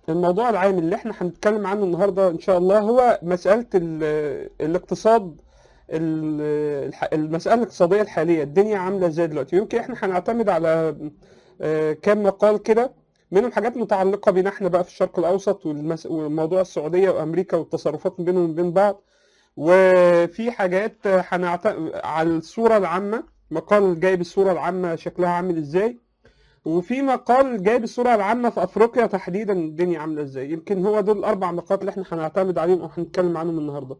الموضوع العام اللي احنا هنتكلم عنه النهارده ان شاء الله هو مساله ال- الاقتصاد ال- الح- المساله الاقتصاديه الحاليه الدنيا عامله ازاي دلوقتي يمكن احنا هنعتمد على آه، كام مقال كده منهم حاجات متعلقه بينا احنا بقى في الشرق الاوسط والمس- وموضوع السعوديه وامريكا والتصرفات بينهم وبين بعض وفي حاجات هنعتمد على الصوره العامه مقال جايب الصوره العامه شكلها عامل ازاي وفي مقال جايب الصورة العامة في أفريقيا تحديدا الدنيا عاملة إزاي يمكن هو دول الأربع مقالات اللي إحنا هنعتمد عليهم أو هنتكلم عنهم النهاردة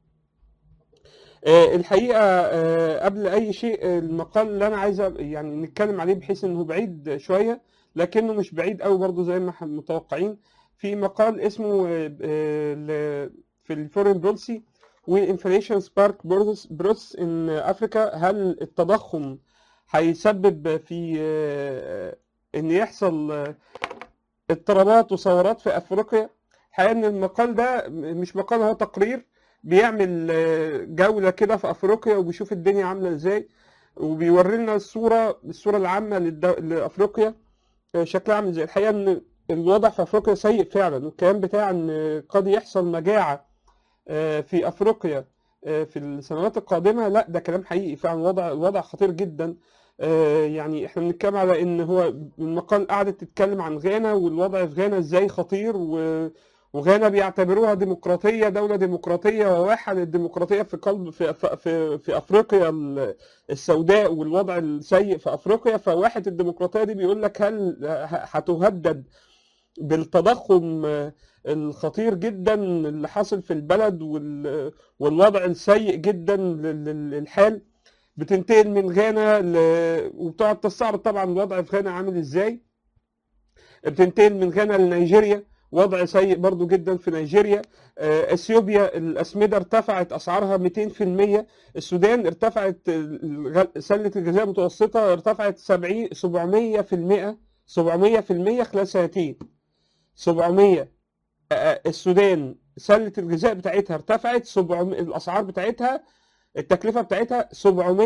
آه، الحقيقة آه، قبل أي شيء آه، المقال اللي أنا عايز أ- يعني نتكلم عليه بحيث إنه بعيد شوية لكنه مش بعيد قوي برضه زي ما احنا متوقعين في مقال اسمه آه، آه، ل- في الفورين بولسي وانفليشن سبارك بروس ان افريكا هل التضخم هيسبب في آه، ان يحصل آه، اضطرابات وثورات في افريقيا الحقيقه ان المقال ده مش مقال هو تقرير بيعمل آه، جوله كده في افريقيا وبيشوف الدنيا عامله ازاي وبيوري لنا الصوره الصوره العامه للدو... لافريقيا آه، شكلها عامل ازاي الحقيقه ان الوضع في افريقيا سيء فعلا والكلام بتاع ان قد يحصل مجاعه آه، في افريقيا آه، في السنوات القادمه لا ده كلام حقيقي فعلا الوضع الوضع خطير جدا آه، يعني احنا بنتكلم على ان هو المقال قعدت تتكلم عن غانا والوضع في غانا ازاي خطير و وغانا بيعتبروها ديمقراطيه دوله ديمقراطيه وواحد الديمقراطيه في قلب في في في, في افريقيا ال- السوداء والوضع السيء في افريقيا فواحد الديمقراطيه دي بيقول لك هل ه- هتهدد بالتضخم آه، الخطير جدا اللي حاصل في البلد وال- والوضع السيء جدا لل- لل- للحال بتنتقل من غانا ل... وبتقعد تستعرض طبعا الوضع في غانا عامل ازاي بتنتقل من غانا لنيجيريا وضع سيء برضو جدا في نيجيريا آه، اثيوبيا الاسمده ارتفعت اسعارها 200% السودان ارتفعت الغ- سله الغذاء المتوسطه ارتفعت 70 700% 700% خلال سنتين 700 آه، السودان سله الغذاء بتاعتها ارتفعت 700 الاسعار بتاعتها التكلفه بتاعتها 700%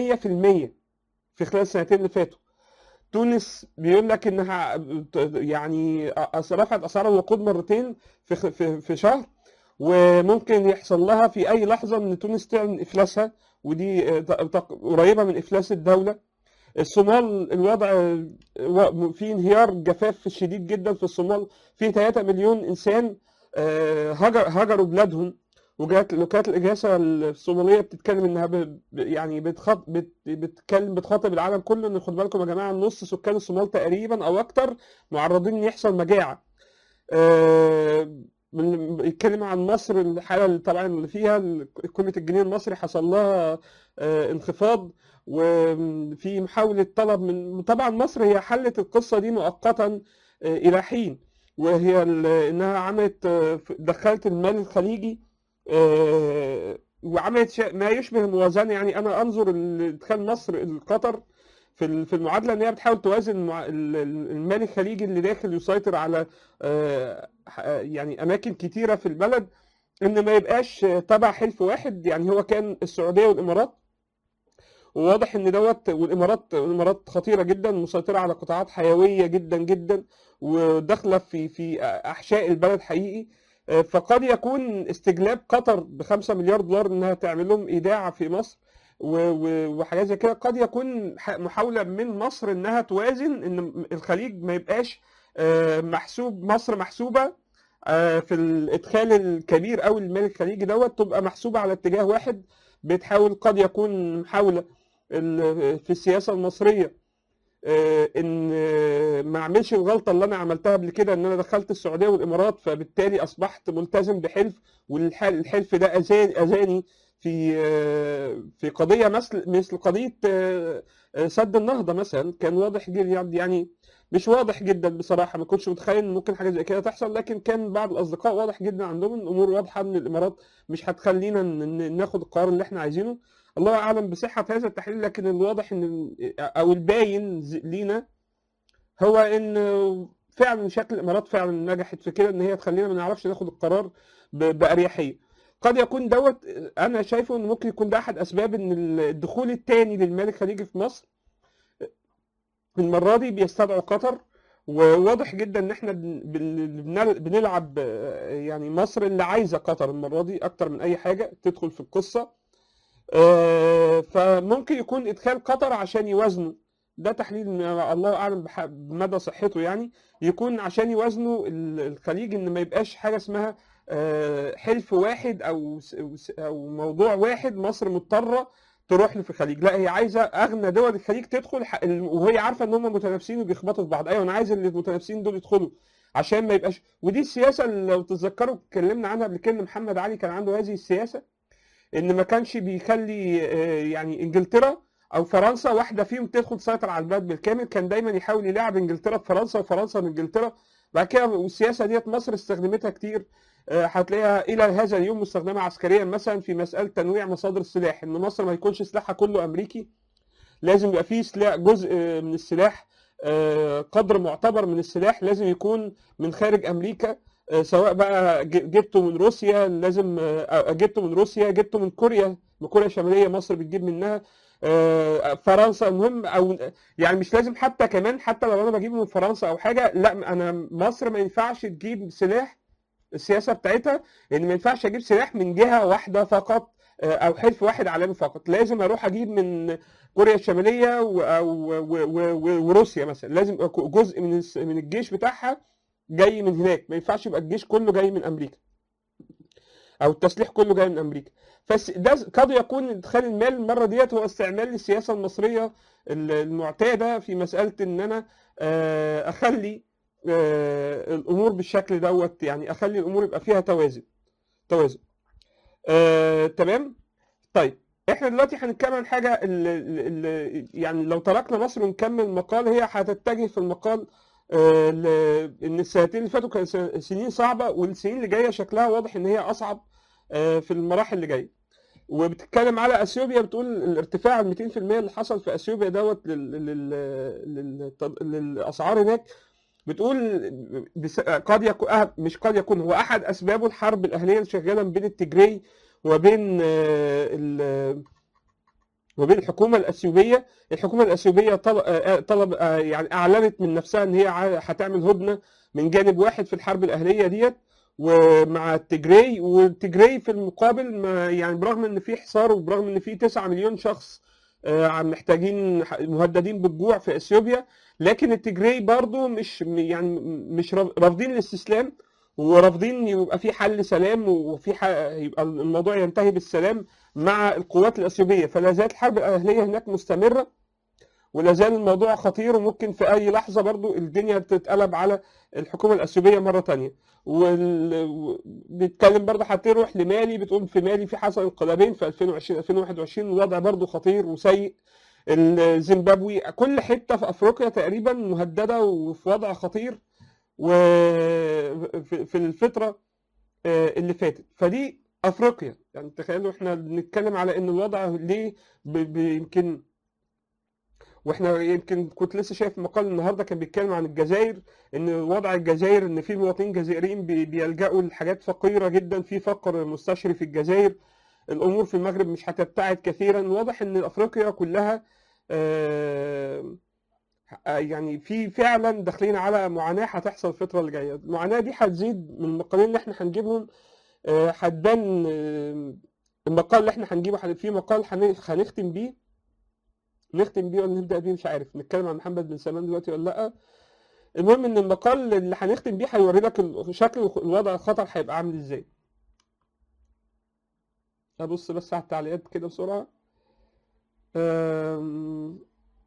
في خلال السنتين اللي فاتوا تونس بيقول لك انها يعني أس- رفعت اسعار الوقود مرتين في خ- في في شهر وممكن يحصل لها في اي لحظه ان تونس تعلن افلاسها ودي آه، ت- ت- قريبه من افلاس الدوله الصومال الوضع آه، و- في انهيار جفاف شديد جدا في الصومال في 3 مليون انسان آه، هجر هجروا بلادهم وجات وكالة الإغاثة الصومالية بتتكلم إنها ب... ب- يعني بتخط... بت... بتتكلم بتخاطب العالم كله إن خد بالكم يا جماعة نص سكان الصومال تقريبا أو أكتر معرضين إن يحصل مجاعة. آه، من- بيتكلم عن مصر الحالة اللي طبعا اللي فيها ال- قيمة الجنيه المصري حصل لها آه، انخفاض وفي محاولة طلب من طبعا مصر هي حلت القصة دي مؤقتا آه، إلى حين وهي ال- إنها عملت آه، دخلت المال الخليجي آه، وعملت شيء- ما يشبه الموازنة يعني أنا أنظر ال- إدخال مصر قطر في ال- في المعادلة إن هي بتحاول توازن مع ال- ال- المال الخليجي اللي داخل يسيطر على آه، ح- يعني أماكن كتيرة في البلد إن ما يبقاش آه، تبع حلف واحد يعني هو كان السعودية والإمارات وواضح ان دوت والامارات الامارات خطيره جدا مسيطره على قطاعات حيويه جدا جدا وداخله في في احشاء البلد حقيقي آه، فقد يكون استجلاب قطر ب 5 مليار دولار انها تعمل لهم ايداع في مصر و- و- وحاجات زي كده قد يكون ح- محاوله من مصر انها توازن ان الخليج ما يبقاش آه، محسوب مصر محسوبه آه، في الادخال الكبير قوي للمال الخليجي دوت تبقى محسوبه على اتجاه واحد بتحاول قد يكون محاوله ال- في السياسه المصريه آه، ان آه، ما اعملش الغلطه اللي انا عملتها قبل كده ان انا دخلت السعوديه والامارات فبالتالي اصبحت ملتزم بحلف والحلف ده اذاني اذاني في آه، في قضيه مثل مثل قضيه آه، آه، سد النهضه مثلا كان واضح جدا يعني مش واضح جدا بصراحه ما كنتش متخيل ان ممكن حاجه زي كده تحصل لكن كان بعض الاصدقاء واضح جدا عندهم الامور واضحه ان الامارات مش هتخلينا ن- ن- ناخد القرار اللي احنا عايزينه الله اعلم بصحه هذا التحليل لكن الواضح ان او الباين ز- لينا هو ان فعلا شكل الامارات فعلا نجحت في كده ان هي تخلينا ما نعرفش ناخد القرار ب- باريحيه قد يكون دوت انا شايفه ان ممكن يكون ده احد اسباب ان الدخول الثاني للمال الخليجي في مصر المره دي بيستدعوا قطر وواضح جدا ان احنا بن- بن- بنل- بنلعب آه، يعني مصر اللي عايزه قطر المره دي اكتر من اي حاجه تدخل في القصه آه، فممكن يكون ادخال قطر عشان يوازنوا ده تحليل م- الله اعلم بح- بمدى صحته يعني يكون عشان يوازنوا ال- الخليج ان ما يبقاش حاجه اسمها آه، حلف واحد او س- أو س- او موضوع واحد مصر مضطره تروح له في الخليج لا هي عايزه اغنى دول الخليج تدخل ح- ال- وهي عارفه ان هم متنافسين وبيخبطوا في بعض ايوه انا عايز اللي المتنافسين دول يدخلوا عشان ما يبقاش ودي السياسه اللي لو تتذكروا اتكلمنا عنها قبل كده محمد علي كان عنده هذه السياسه ان ما كانش بيخلي آه، يعني انجلترا او فرنسا واحده فيهم تدخل تسيطر على البلد بالكامل كان دايما يحاول يلعب انجلترا بفرنسا وفرنسا بانجلترا بعد كده والسياسه ديت مصر استخدمتها كتير آه، هتلاقيها الى هذا اليوم مستخدمه عسكريا مثلا في مساله تنويع مصادر السلاح ان مصر ما يكونش سلاحها كله امريكي لازم يبقى فيه سلاح جزء آه، من السلاح آه، قدر معتبر من السلاح لازم يكون من خارج امريكا آه، سواء بقى ج- جبته من روسيا لازم آه، جبته من روسيا جبته من كوريا من كوريا الشماليه مصر بتجيب منها آه، فرنسا المهم او يعني مش لازم حتى كمان حتى لو انا بجيبه من فرنسا او حاجه لا انا مصر ما ينفعش تجيب سلاح السياسه بتاعتها ان ما ينفعش اجيب سلاح من جهه واحده فقط آه، او حلف واحد عالمي فقط لازم اروح اجيب من كوريا الشماليه و- او و- و- و- وروسيا مثلا لازم يبقى جزء من الس- من الجيش بتاعها جاي من هناك ما ينفعش يبقى الجيش كله جاي من امريكا او التسليح كله جاي من امريكا بس ده قد يكون ادخال المال المره ديت هو استعمال للسياسه المصريه ال- المعتاده في مساله ان انا آه، اخلي آه، الامور بالشكل دوت يعني اخلي الامور يبقى فيها توازن توازن آه، تمام طيب احنا دلوقتي هنتكلم عن حاجه ال ال يعني لو تركنا مصر ونكمل المقال هي هتتجه في المقال آه، ل- ان السنتين اللي فاتوا كانت سن- سنين صعبه والسنين اللي جايه شكلها واضح ان هي اصعب آه، في المراحل اللي جايه وبتتكلم على اثيوبيا بتقول الارتفاع ال 200% اللي حصل في اثيوبيا دوت لل- لل- لل- للاسعار هناك بتقول بس قد يكون أه- مش قد يكون هو احد اسبابه الحرب الاهليه اللي شغاله ما بين التجري وبين آه، ال- وبين الحكومه الاثيوبيه الحكومه الاثيوبيه طل- آه، طلب آه، يعني اعلنت من نفسها ان هي ع- هتعمل هدنه من جانب واحد في الحرب الاهليه ديت ومع التجري والتجري في المقابل ما يعني برغم ان في حصار وبرغم ان في 9 مليون شخص آه، عم محتاجين مهددين بالجوع في اثيوبيا لكن التجري برضو مش يعني مش راف- رافضين الاستسلام ورافضين يبقى في حل سلام وفي ح- يبقى الموضوع ينتهي بالسلام مع القوات الاثيوبيه فلا زالت الحرب الاهليه هناك مستمره ولا زال الموضوع خطير وممكن في اي لحظه برضو الدنيا تتقلب على الحكومه الاثيوبيه مره تانية وال... بيتكلم برضه هتروح لمالي بتقول في مالي في حصل انقلابين في 2020 2021 الوضع برضه خطير وسيء الزيمبابوي كل حته في افريقيا تقريبا مهدده وفي وضع خطير وفي في الفتره آه، اللي فاتت فدي افريقيا يعني تخيلوا احنا بنتكلم على ان الوضع ليه ب- ب- يمكن واحنا يمكن كنت لسه شايف مقال النهارده كان بيتكلم عن الجزائر ان وضع الجزائر ان في مواطنين جزائريين بي- بيلجأوا لحاجات فقيره جدا في فقر مستشري في الجزائر الامور في المغرب مش هتبتعد كثيرا واضح ان افريقيا كلها آه، آه، يعني في فعلا داخلين على معاناه هتحصل الفتره اللي جايه المعاناه دي هتزيد من المقالين اللي احنا هنجيبهم آه، هتبان آه، المقال اللي احنا هنجيبه هن- في مقال هن- هنختم بيه نختم بيه ولا نبدا بيه مش عارف نتكلم عن محمد بن سلمان دلوقتي ولا لا المهم ان المقال اللي هنختم بيه هيوري لك ال- شكل الوضع الخطر هيبقى عامل ازاي ابص بس على التعليقات كده بسرعه أم...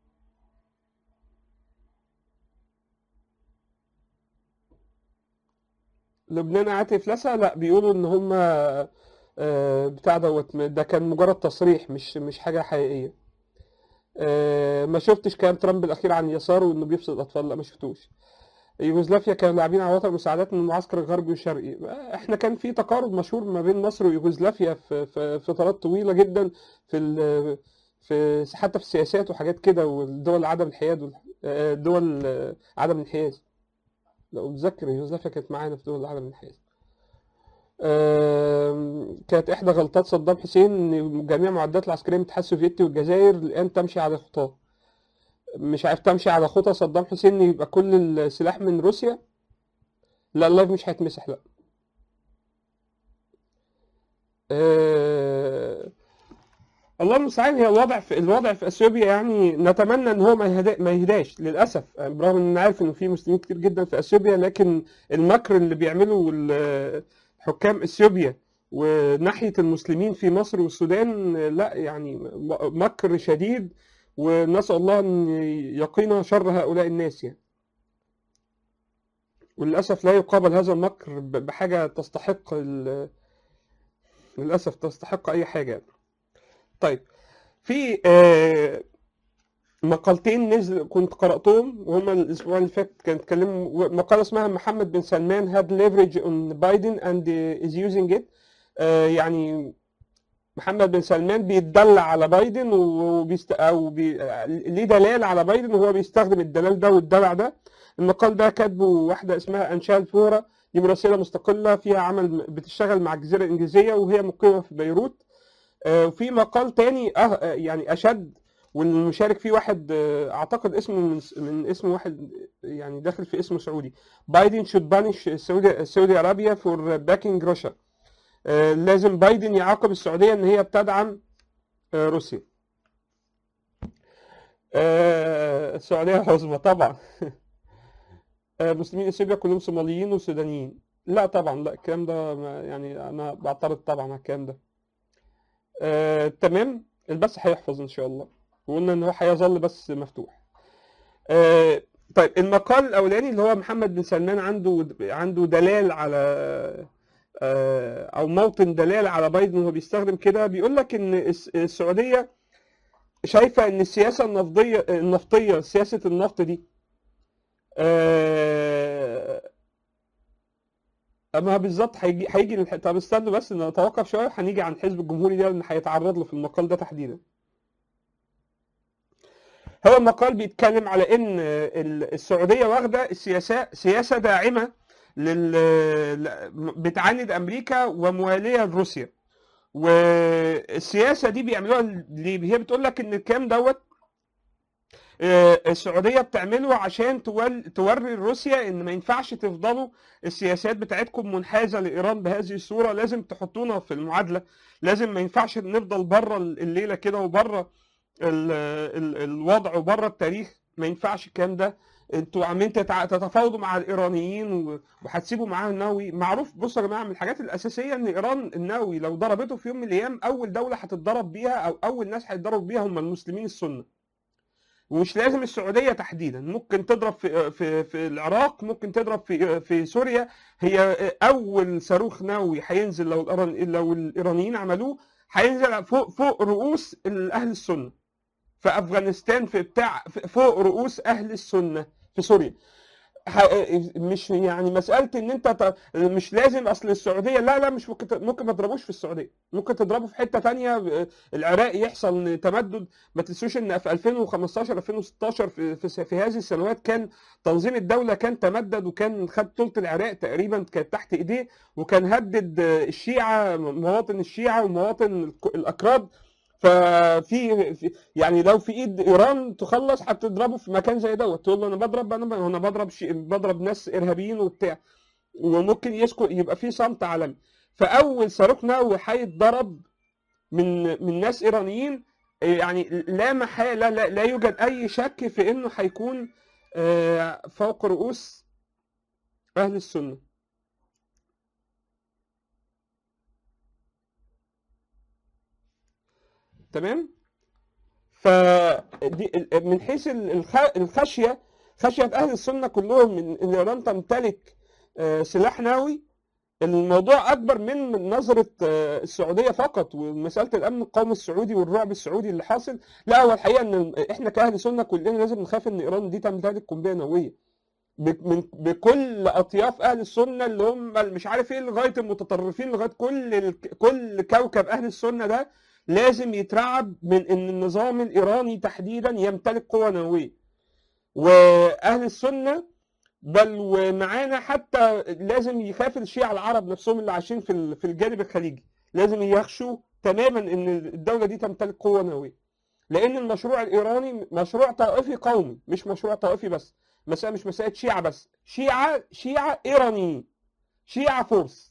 لبنان قعدت افلاسها لا بيقولوا ان هم آه، بتاع دوت ده كان مجرد تصريح مش مش حاجه حقيقيه آه، ما شفتش كلام ترامب الاخير عن اليسار وانه بيفسد الاطفال لا ما شفتوش يوغوسلافيا كانوا لاعبين على وتر مساعدات من المعسكر الغربي والشرقي احنا كان في تقارب مشهور ما بين مصر ويوغوسلافيا في في فترات طويله جدا في ال- في حتى في السياسات وحاجات كده والدول عدم الحياد وال- آه، دول آه، عدم الانحياز لو اتذكر يوغوسلافيا كانت معانا في دول عدم الانحياز آم، كانت إحدى غلطات صدام حسين إن جميع معدات العسكرية من الاتحاد السوفيتي والجزائر الآن تمشي على خطاه مش عارف تمشي على خطى صدام حسين يبقى كل السلاح من روسيا لا اللايف مش هيتمسح لا آه... الله المستعان هي الوضع في الوضع في اثيوبيا يعني نتمنى ان هو ما يهدا ما يهداش للاسف برغم ان عارف ان في مسلمين كتير جدا في اثيوبيا لكن المكر اللي بيعمله ال- حكام اثيوبيا وناحيه المسلمين في مصر والسودان لا يعني م- مكر شديد ونسال الله ان يقينا شر هؤلاء الناس يعني وللاسف لا يقابل هذا المكر ب- بحاجه تستحق ال- للاسف تستحق اي حاجه يعني. طيب في آه، مقالتين نزل كنت قرأتهم وهما الأسبوع اللي فات كان اتكلموا مقالة اسمها محمد بن سلمان had leverage on Biden and is using it آه، يعني محمد بن سلمان بيتدلع على بايدن وبيست... او بي... ليه دلال على بايدن وهو بيستخدم الدلال ده والدلع ده المقال ده كاتبه واحدة اسمها أنشال فورا دي مراسلة مستقلة فيها عمل بتشتغل مع الجزيرة الإنجليزية وهي مقيمة في بيروت آه، وفي مقال تاني أه آه، يعني اشد والمشارك فيه واحد آه، اعتقد اسمه من, من اسم واحد يعني داخل في اسمه سعودي بايدن should punish سعودي سعودي ارابيا فور باكينج روسيا لازم بايدن يعاقب السعوديه ان هي بتدعم آه، روسيا آه، السعوديه عظمى طبعا آه، مسلمين اثيوبيا كلهم صوماليين وسودانيين لا طبعا لا الكلام ده ما- يعني انا بعترض طبعا على الكلام ده آه، تمام البث هيحفظ ان شاء الله وقلنا ان هو هيظل بس مفتوح آه، طيب المقال الاولاني اللي هو محمد بن سلمان عنده عنده دلال على آه، او موطن دلال على بايدن وهو بيستخدم كده بيقول لك ان الس- السعوديه شايفه ان السياسه النفطيه النفطيه سياسه النفط دي آه، اما بالظبط هيجي هيجي للح... طب استنوا بس نتوقف شويه هنيجي عن الحزب الجمهوري ده لان هيتعرض له في المقال ده تحديدا هو المقال بيتكلم على ان ال- السعوديه واخده السياسه سياسه داعمه لل ل- بتعاند امريكا ومواليه لروسيا والسياسه دي بيعملوها ليه هي بتقول لك ان الكلام دوت آه، السعوديه بتعمله عشان تول... توري روسيا ان ما ينفعش تفضلوا السياسات بتاعتكم منحازه لايران بهذه الصوره لازم تحطونا في المعادله لازم ما ينفعش نفضل بره الليله كده وبره ال... ال... الوضع وبره التاريخ ما ينفعش الكلام ده انتوا عمالين تتع... تتفاوضوا مع الايرانيين و... وهتسيبوا معاهم النووي معروف بصوا يا جماعه من الحاجات الاساسيه ان ايران النووي لو ضربته في يوم من الايام اول دوله هتتضرب بيها او اول ناس هيتضربوا بيها هم المسلمين السنه ومش لازم السعوديه تحديدا ممكن تضرب في في في العراق ممكن تضرب في في سوريا هي اول صاروخ نووي هينزل لو الإيران لو الايرانيين عملوه هينزل فوق فوق رؤوس اهل السنه في افغانستان في بتاع فوق رؤوس اهل السنه في سوريا ح- مش يعني مساله ان انت ت- مش لازم اصل السعوديه لا لا مش ممكن ت- ممكن ما تضربوش في السعوديه ممكن تضربه في حته تانية العراق يحصل تمدد ما تنسوش ان في 2015 2016 في, في, في هذه السنوات كان تنظيم الدوله كان تمدد وكان خد ثلث العراق تقريبا كانت تحت ايديه وكان هدد الشيعه مواطن الشيعه ومواطن الك- الاكراد ففي في- يعني لو في ايد ايران تخلص هتضربه في مكان زي دوت تقول له انا بضرب انا انا بضرب شي بضرب ناس ارهابيين وبتاع وممكن يسكت يبقى في صمت عالمي فاول صاروخ نووي هيتضرب من من ناس ايرانيين يعني لا محاله لا, لا يوجد اي شك في انه هيكون آه، فوق رؤوس اهل السنه تمام فدي من حيث الخ- الخشيه خشيه اهل السنه كلهم من ان ايران تمتلك آه، سلاح نووي الموضوع اكبر من من نظره آه، السعوديه فقط ومساله الامن القومي السعودي والرعب السعودي اللي حاصل لا هو الحقيقه ان احنا كاهل سنه كلنا لازم نخاف ان ايران دي تمتلك قنبله نوويه ب- من بكل اطياف اهل السنه اللي هم مش عارف ايه لغايه المتطرفين لغايه كل ال... كل كوكب اهل السنه ده لازم يترعب من ان النظام الايراني تحديدا يمتلك قوه نوويه واهل السنه بل ومعانا حتى لازم يخاف الشيعة العرب نفسهم اللي عايشين في ال- في الجانب الخليجي لازم يخشوا تماما ان الدوله دي تمتلك قوه نوويه لان المشروع الايراني مشروع طائفي قومي مش مشروع طائفي بس مسألة مش مسألة شيعة بس شيعة شيعة إيرانيين شيعة فرس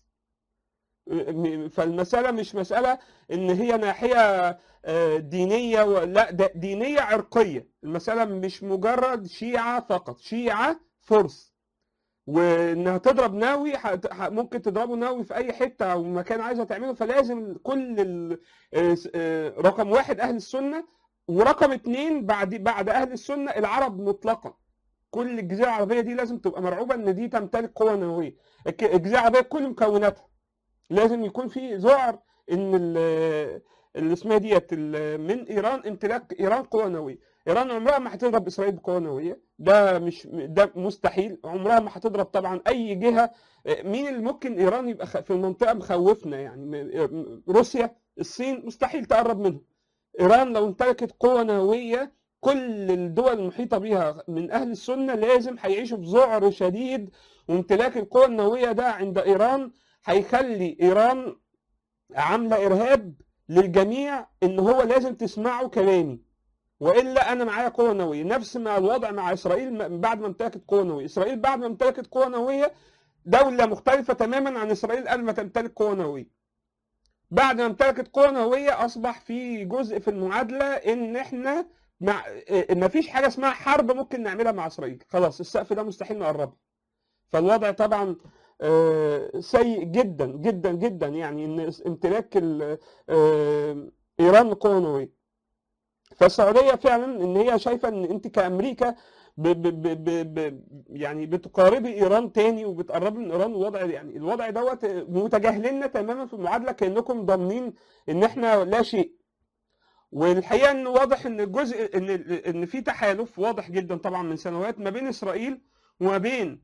فالمسألة مش مسألة إن هي ناحية آه، دينية و... لا ده دينية عرقية المسألة مش مجرد شيعة فقط شيعة فرس وانها تضرب ناوي ح- ح- ممكن تضربه ناوي في اي حته او مكان عايزه تعمله فلازم كل ال- آه، آه، رقم واحد اهل السنه ورقم اتنين بعد بعد اهل السنه العرب مطلقا كل الجزيره العربيه دي لازم تبقى مرعوبه ان دي تمتلك قوه نوويه الك- الجزيره العربيه بكل مكوناتها لازم يكون في ذعر ان ال- اللي اسمها ديت ال- من ايران امتلاك ايران قوه نوويه ايران عمرها ما هتضرب اسرائيل بقوه نوويه ده مش ده مستحيل عمرها ما هتضرب طبعا اي جهه مين اللي ممكن ايران يبقى خ- في المنطقه مخوفنا يعني م- روسيا الصين مستحيل تقرب منهم ايران لو امتلكت قوه نوويه كل الدول المحيطه بها من اهل السنه لازم هيعيشوا في ذعر شديد وامتلاك القوه النوويه ده عند ايران هيخلي ايران عامله ارهاب للجميع ان هو لازم تسمعوا كلامي والا انا معايا قوه نوويه نفس ما الوضع مع اسرائيل م- بعد ما امتلكت قوه نوويه اسرائيل بعد ما امتلكت قوه نوويه دوله مختلفه تماما عن اسرائيل قبل ما تمتلك قوه نوويه بعد ما امتلكت قوه نوويه اصبح في جزء في المعادله ان احنا مع ما فيش حاجه اسمها حرب ممكن نعملها مع اسرائيل خلاص السقف ده مستحيل نقربه فالوضع طبعا آه، سيء جدا جدا جدا يعني ان امتلاك ال- آه، ايران لقوه نوويه فالسعوديه فعلا ان هي شايفه ان انت كامريكا ب ب ب ب ب يعني بتقاربي ايران تاني وبتقربي من ايران الوضع يعني الوضع دوت متجاهلنا تماما في المعادله كانكم ضامنين ان احنا لا شيء والحقيقه ان واضح ان الجزء ان ان في تحالف واضح جدا طبعا من سنوات ما بين اسرائيل وما بين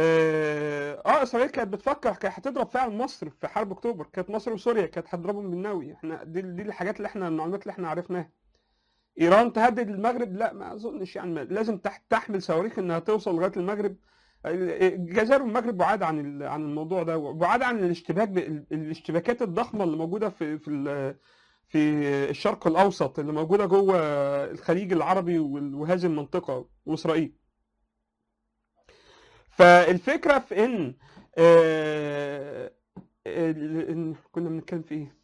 اه آه، اسرائيل كانت بتفكر كانت هتضرب فعلا مصر في حرب اكتوبر كانت مصر وسوريا كانت هتضربهم بالنووي احنا دي, دي الحاجات اللي احنا المعلومات اللي احنا عرفناها ايران تهدد المغرب لا ما اظنش يعني ما- لازم تح- تحمل صواريخ انها توصل لغايه المغرب الجزائر والمغرب بعاد عن ال- عن الموضوع ده وبعاد عن الاشتباك ب- الاشتباكات الضخمه اللي موجوده في في ال- في الشرق الاوسط اللي موجوده جوه الخليج العربي وال- وهذه المنطقه واسرائيل فالفكره في ان آه، ال- إن كنا بنتكلم في ايه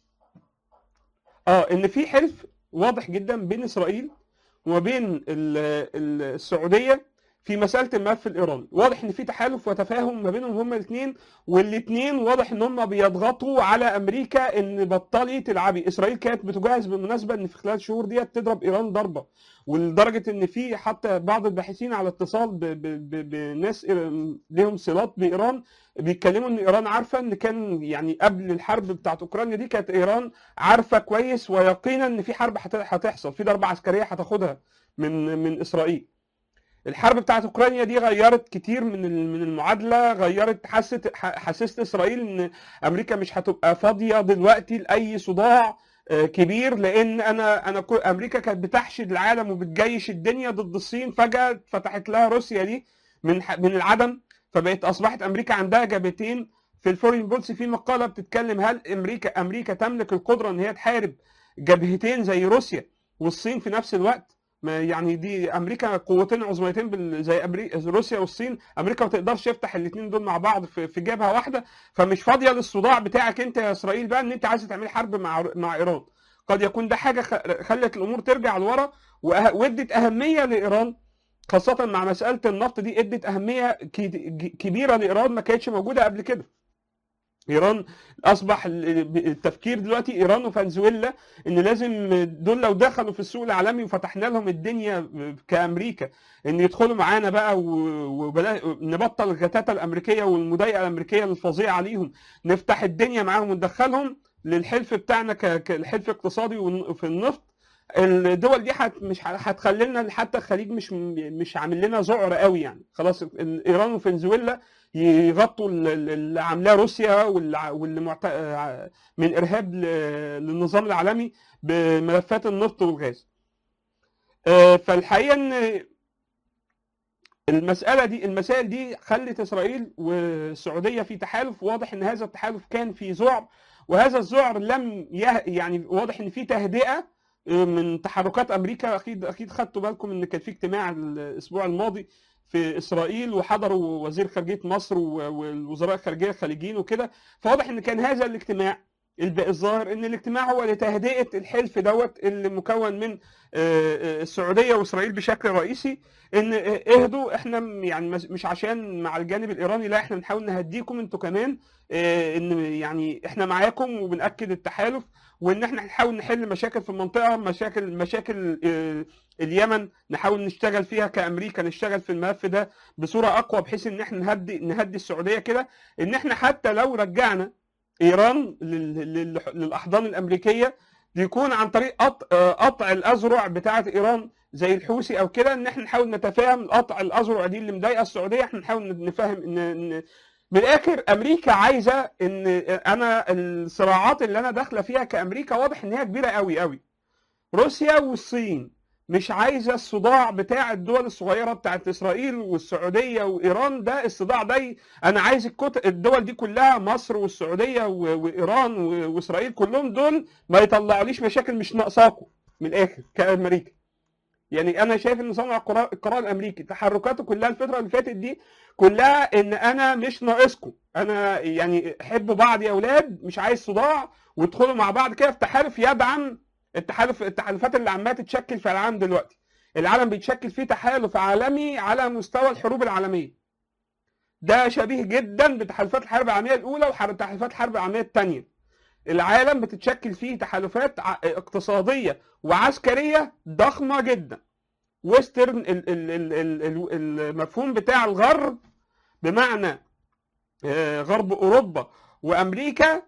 اه ان في حلف واضح جدا بين اسرائيل وما بين ال- ال- السعوديه في مساله الملف الايراني واضح ان في تحالف وتفاهم ما بينهم هما الاثنين والاثنين واضح ان هم بيضغطوا على امريكا ان بطلي تلعبي اسرائيل كانت بتجهز بالمناسبه ان في خلال الشهور ديت تضرب ايران ضربه ولدرجه ان في حتى بعض الباحثين على اتصال ب- ب- ب- بناس إير- ليهم صلات بايران بيتكلموا ان ايران عارفه ان كان يعني قبل الحرب بتاعت اوكرانيا دي كانت ايران عارفه كويس ويقينا ان في حرب هت- هتحصل في ضربه عسكريه هتاخدها من من اسرائيل الحرب بتاعت اوكرانيا دي غيرت كتير من ال- من المعادله غيرت حست ح- حسست اسرائيل ان امريكا مش هتبقى فاضيه دلوقتي لاي صداع آه، كبير لان انا انا كو- امريكا كانت بتحشد العالم وبتجيش الدنيا ضد الصين فجاه فتحت لها روسيا دي من ح- من العدم فبقت اصبحت امريكا عندها جبهتين في الفورين بولسي في مقاله بتتكلم هل امريكا امريكا تملك القدره ان هي تحارب جبهتين زي روسيا والصين في نفس الوقت ما يعني دي امريكا قوتين عظميتين بال- زي أمريكا روسيا والصين امريكا ما تقدرش تفتح الاثنين دول مع بعض في في جبهه واحده فمش فاضيه للصداع بتاعك انت يا اسرائيل بقى ان انت عايزه تعملي حرب مع مع ايران قد يكون ده حاجه خ- خلت الامور ترجع لورا وأه- وادت اهميه لايران خاصه مع مساله النفط دي ادت اهميه كي- كبيره لايران ما كانتش موجوده قبل كده ايران اصبح ال- التفكير دلوقتي ايران وفنزويلا ان لازم دول لو دخلوا في السوق العالمي وفتحنا لهم الدنيا كامريكا ان يدخلوا معانا بقى ونبطل الغتاتة الامريكيه والمضايقه الامريكيه الفظيعه عليهم نفتح الدنيا معاهم وندخلهم للحلف بتاعنا ك- كالحلف اقتصادي ون- في النفط الدول دي حت مش ه- هتخلي لنا حتى الخليج مش مش عامل لنا ذعر قوي يعني خلاص ال- ايران وفنزويلا يغطوا ال- ال- اللي عاملاه روسيا واللي واللي معت... من ارهاب ل- للنظام العالمي بملفات النفط والغاز. آه، فالحقيقه ان المساله دي المسائل دي خلت اسرائيل والسعوديه في تحالف واضح ان هذا التحالف كان في ذعر وهذا الذعر لم يه... يعني واضح ان في تهدئه من تحركات امريكا اكيد اكيد خدتوا بالكم ان كان في اجتماع الاسبوع الماضي في اسرائيل وحضروا وزير خارجيه مصر والوزراء الخارجيه الخليجيين وكده فواضح ان كان هذا الاجتماع الظاهر ان الاجتماع هو لتهدئه الحلف دوت اللي مكون من السعوديه واسرائيل بشكل رئيسي ان اهدوا احنا يعني مش عشان مع الجانب الايراني لا احنا بنحاول نهديكم انتوا كمان ان يعني احنا معاكم وبناكد التحالف وان احنا نحاول نحل مشاكل في المنطقه مشاكل مشاكل اليمن نحاول نشتغل فيها كامريكا نشتغل في الملف ده بصوره اقوى بحيث ان احنا نهدي نهدي السعوديه كده ان احنا حتى لو رجعنا ايران للاحضان الامريكيه يكون عن طريق قطع الاذرع بتاعه ايران زي الحوثي او كده ان احنا نحاول نتفاهم قطع الاذرع دي اللي مضايقه السعوديه احنا نحاول نفهم ان من الاخر امريكا عايزه ان انا الصراعات اللي انا داخله فيها كامريكا واضح ان هي كبيره قوي قوي روسيا والصين مش عايزه الصداع بتاع الدول الصغيره بتاعت اسرائيل والسعوديه وايران ده الصداع ده انا عايز الكت... الدول دي كلها مصر والسعوديه و... وايران و... واسرائيل كلهم دول ما يطلعوليش مشاكل مش ناقصاكم من الاخر كامريكا يعني انا شايف ان صانع القرار, القرار الامريكي تحركاته كلها الفتره اللي فاتت دي كلها ان انا مش ناقصكم انا يعني حبوا بعض يا اولاد مش عايز صداع وادخلوا مع بعض كده في تحالف يدعم التحالف التحالفات اللي عماله تتشكل في العالم دلوقتي العالم بيتشكل فيه تحالف عالمي على مستوى الحروب العالميه ده شبيه جدا بتحالفات الحرب العالميه الاولى وتحالفات الحرب العالميه الثانيه العالم بتتشكل فيه تحالفات اقتصاديه وعسكريه ضخمه جدا ويسترن المفهوم بتاع الغرب بمعنى غرب اوروبا وامريكا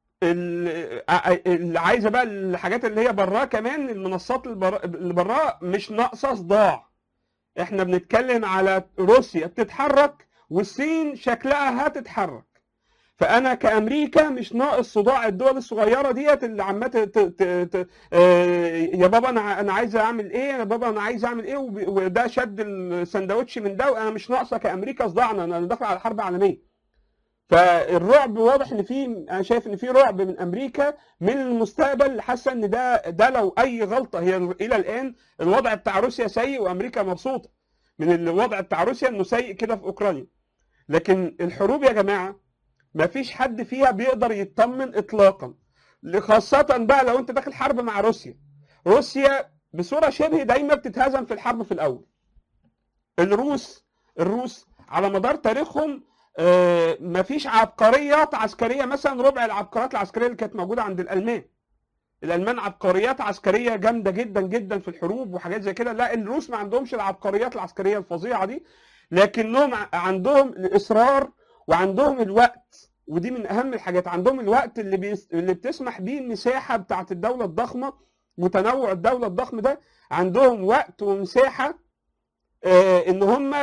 اللي عايزه بقى الحاجات اللي هي براه كمان المنصات اللي براه مش ناقصه صداع احنا بنتكلم على روسيا بتتحرك والصين شكلها هتتحرك فانا كامريكا مش ناقص صداع الدول الصغيره ديت اللي عماله يا بابا انا انا عايز اعمل ايه يا بابا انا عايز اعمل ايه وده شد السندوتش من ده وانا مش ناقصه كامريكا صداعنا انا داخل على حرب عالميه فالرعب واضح ان في انا شايف ان في رعب من امريكا من المستقبل حاسه ان ده ده لو اي غلطه هي الى الان الوضع بتاع روسيا سيء وامريكا مبسوطه من الوضع بتاع روسيا انه سيء كده في اوكرانيا لكن الحروب يا جماعه ما فيش حد فيها بيقدر يطمن اطلاقا خاصه بقى لو انت داخل حرب مع روسيا روسيا بصوره شبه دايما بتتهزم في الحرب في الاول الروس الروس على مدار تاريخهم آه مفيش عبقريات عسكريه مثلا ربع العبقريات العسكريه اللي كانت موجوده عند الالمان الالمان عبقريات عسكريه جامده جدا جدا في الحروب وحاجات زي كده لا الروس ما عندهمش العبقريات العسكريه الفظيعه دي لكنهم عندهم الاصرار وعندهم الوقت ودي من اهم الحاجات عندهم الوقت اللي بيس... اللي بتسمح بيه المساحه بتاعت الدوله الضخمه وتنوع الدوله الضخم ده عندهم وقت ومساحه آه ان هم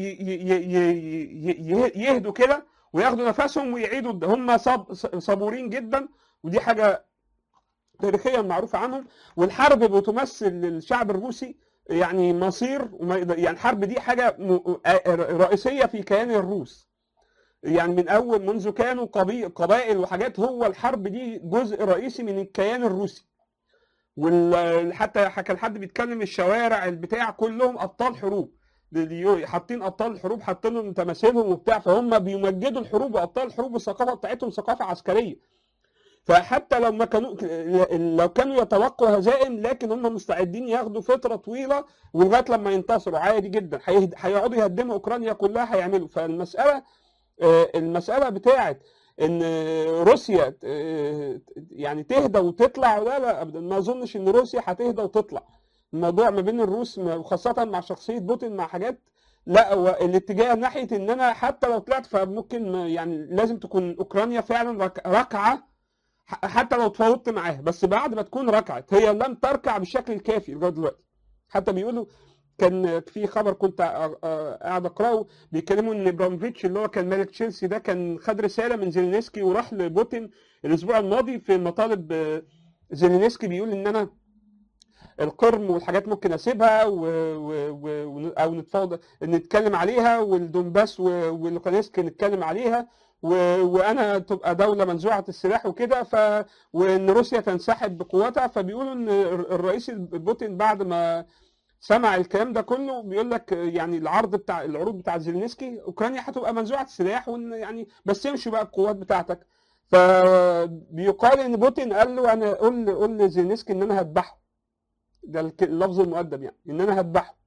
يهدوا كده وياخدوا نفسهم ويعيدوا هم صب صبورين جدا ودي حاجه تاريخيا معروفه عنهم والحرب بتمثل للشعب الروسي يعني مصير يعني الحرب دي حاجه رئيسيه في كيان الروس يعني من اول منذ كانوا قبائل وحاجات هو الحرب دي جزء رئيسي من الكيان الروسي وحتى كان حد بيتكلم الشوارع البتاع كلهم ابطال حروب حاطين ابطال الحروب حاطين لهم تماثيلهم وبتاع فهم بيمجدوا الحروب وابطال الحروب والثقافه بتاعتهم ثقافه عسكريه فحتى لو ما كانوا لو كانوا يتوقعوا هزائم لكن هم مستعدين ياخدوا فتره طويله ولغايه لما ينتصروا عادي جدا هيقعدوا يهدموا اوكرانيا كلها هيعملوا فالمساله المساله بتاعت ان روسيا يعني تهدى وتطلع لا لا ابدا ما اظنش ان روسيا هتهدى وتطلع الموضوع ما بين الروس وخاصه مع شخصيه بوتين مع حاجات لا الاتجاه ناحيه ان انا حتى لو طلعت فممكن يعني لازم تكون اوكرانيا فعلا ركعه حتى لو تفاوضت معاها بس بعد ما تكون ركعت هي لم تركع بالشكل الكافي لغايه دلوقتي حتى بيقولوا كان في خبر كنت قاعد اقراه بيتكلموا ان ابراموفيتش اللي هو كان مالك تشيلسي ده كان خد رساله من زيلينسكي وراح لبوتين الاسبوع الماضي في مطالب زيلينسكي بيقول ان انا القرم والحاجات ممكن اسيبها و... و... و... او نتفاوض نتكلم عليها والدونباس و... ولوكانسك نتكلم عليها و... وانا تبقى دوله منزوعه السلاح وكده ف وان روسيا تنسحب بقوتها فبيقولوا ان الرئيس بوتين بعد ما سمع الكلام ده كله بيقول لك يعني العرض بتاع العروض بتاع زيلينسكي اوكرانيا هتبقى منزوعه السلاح وان يعني بس يمشي بقى القوات بتاعتك فبيقال ان بوتين قال له انا قول قول لزيلينسكي ان انا هذبحه ده الك- اللفظ المؤدب يعني ان انا هذبحه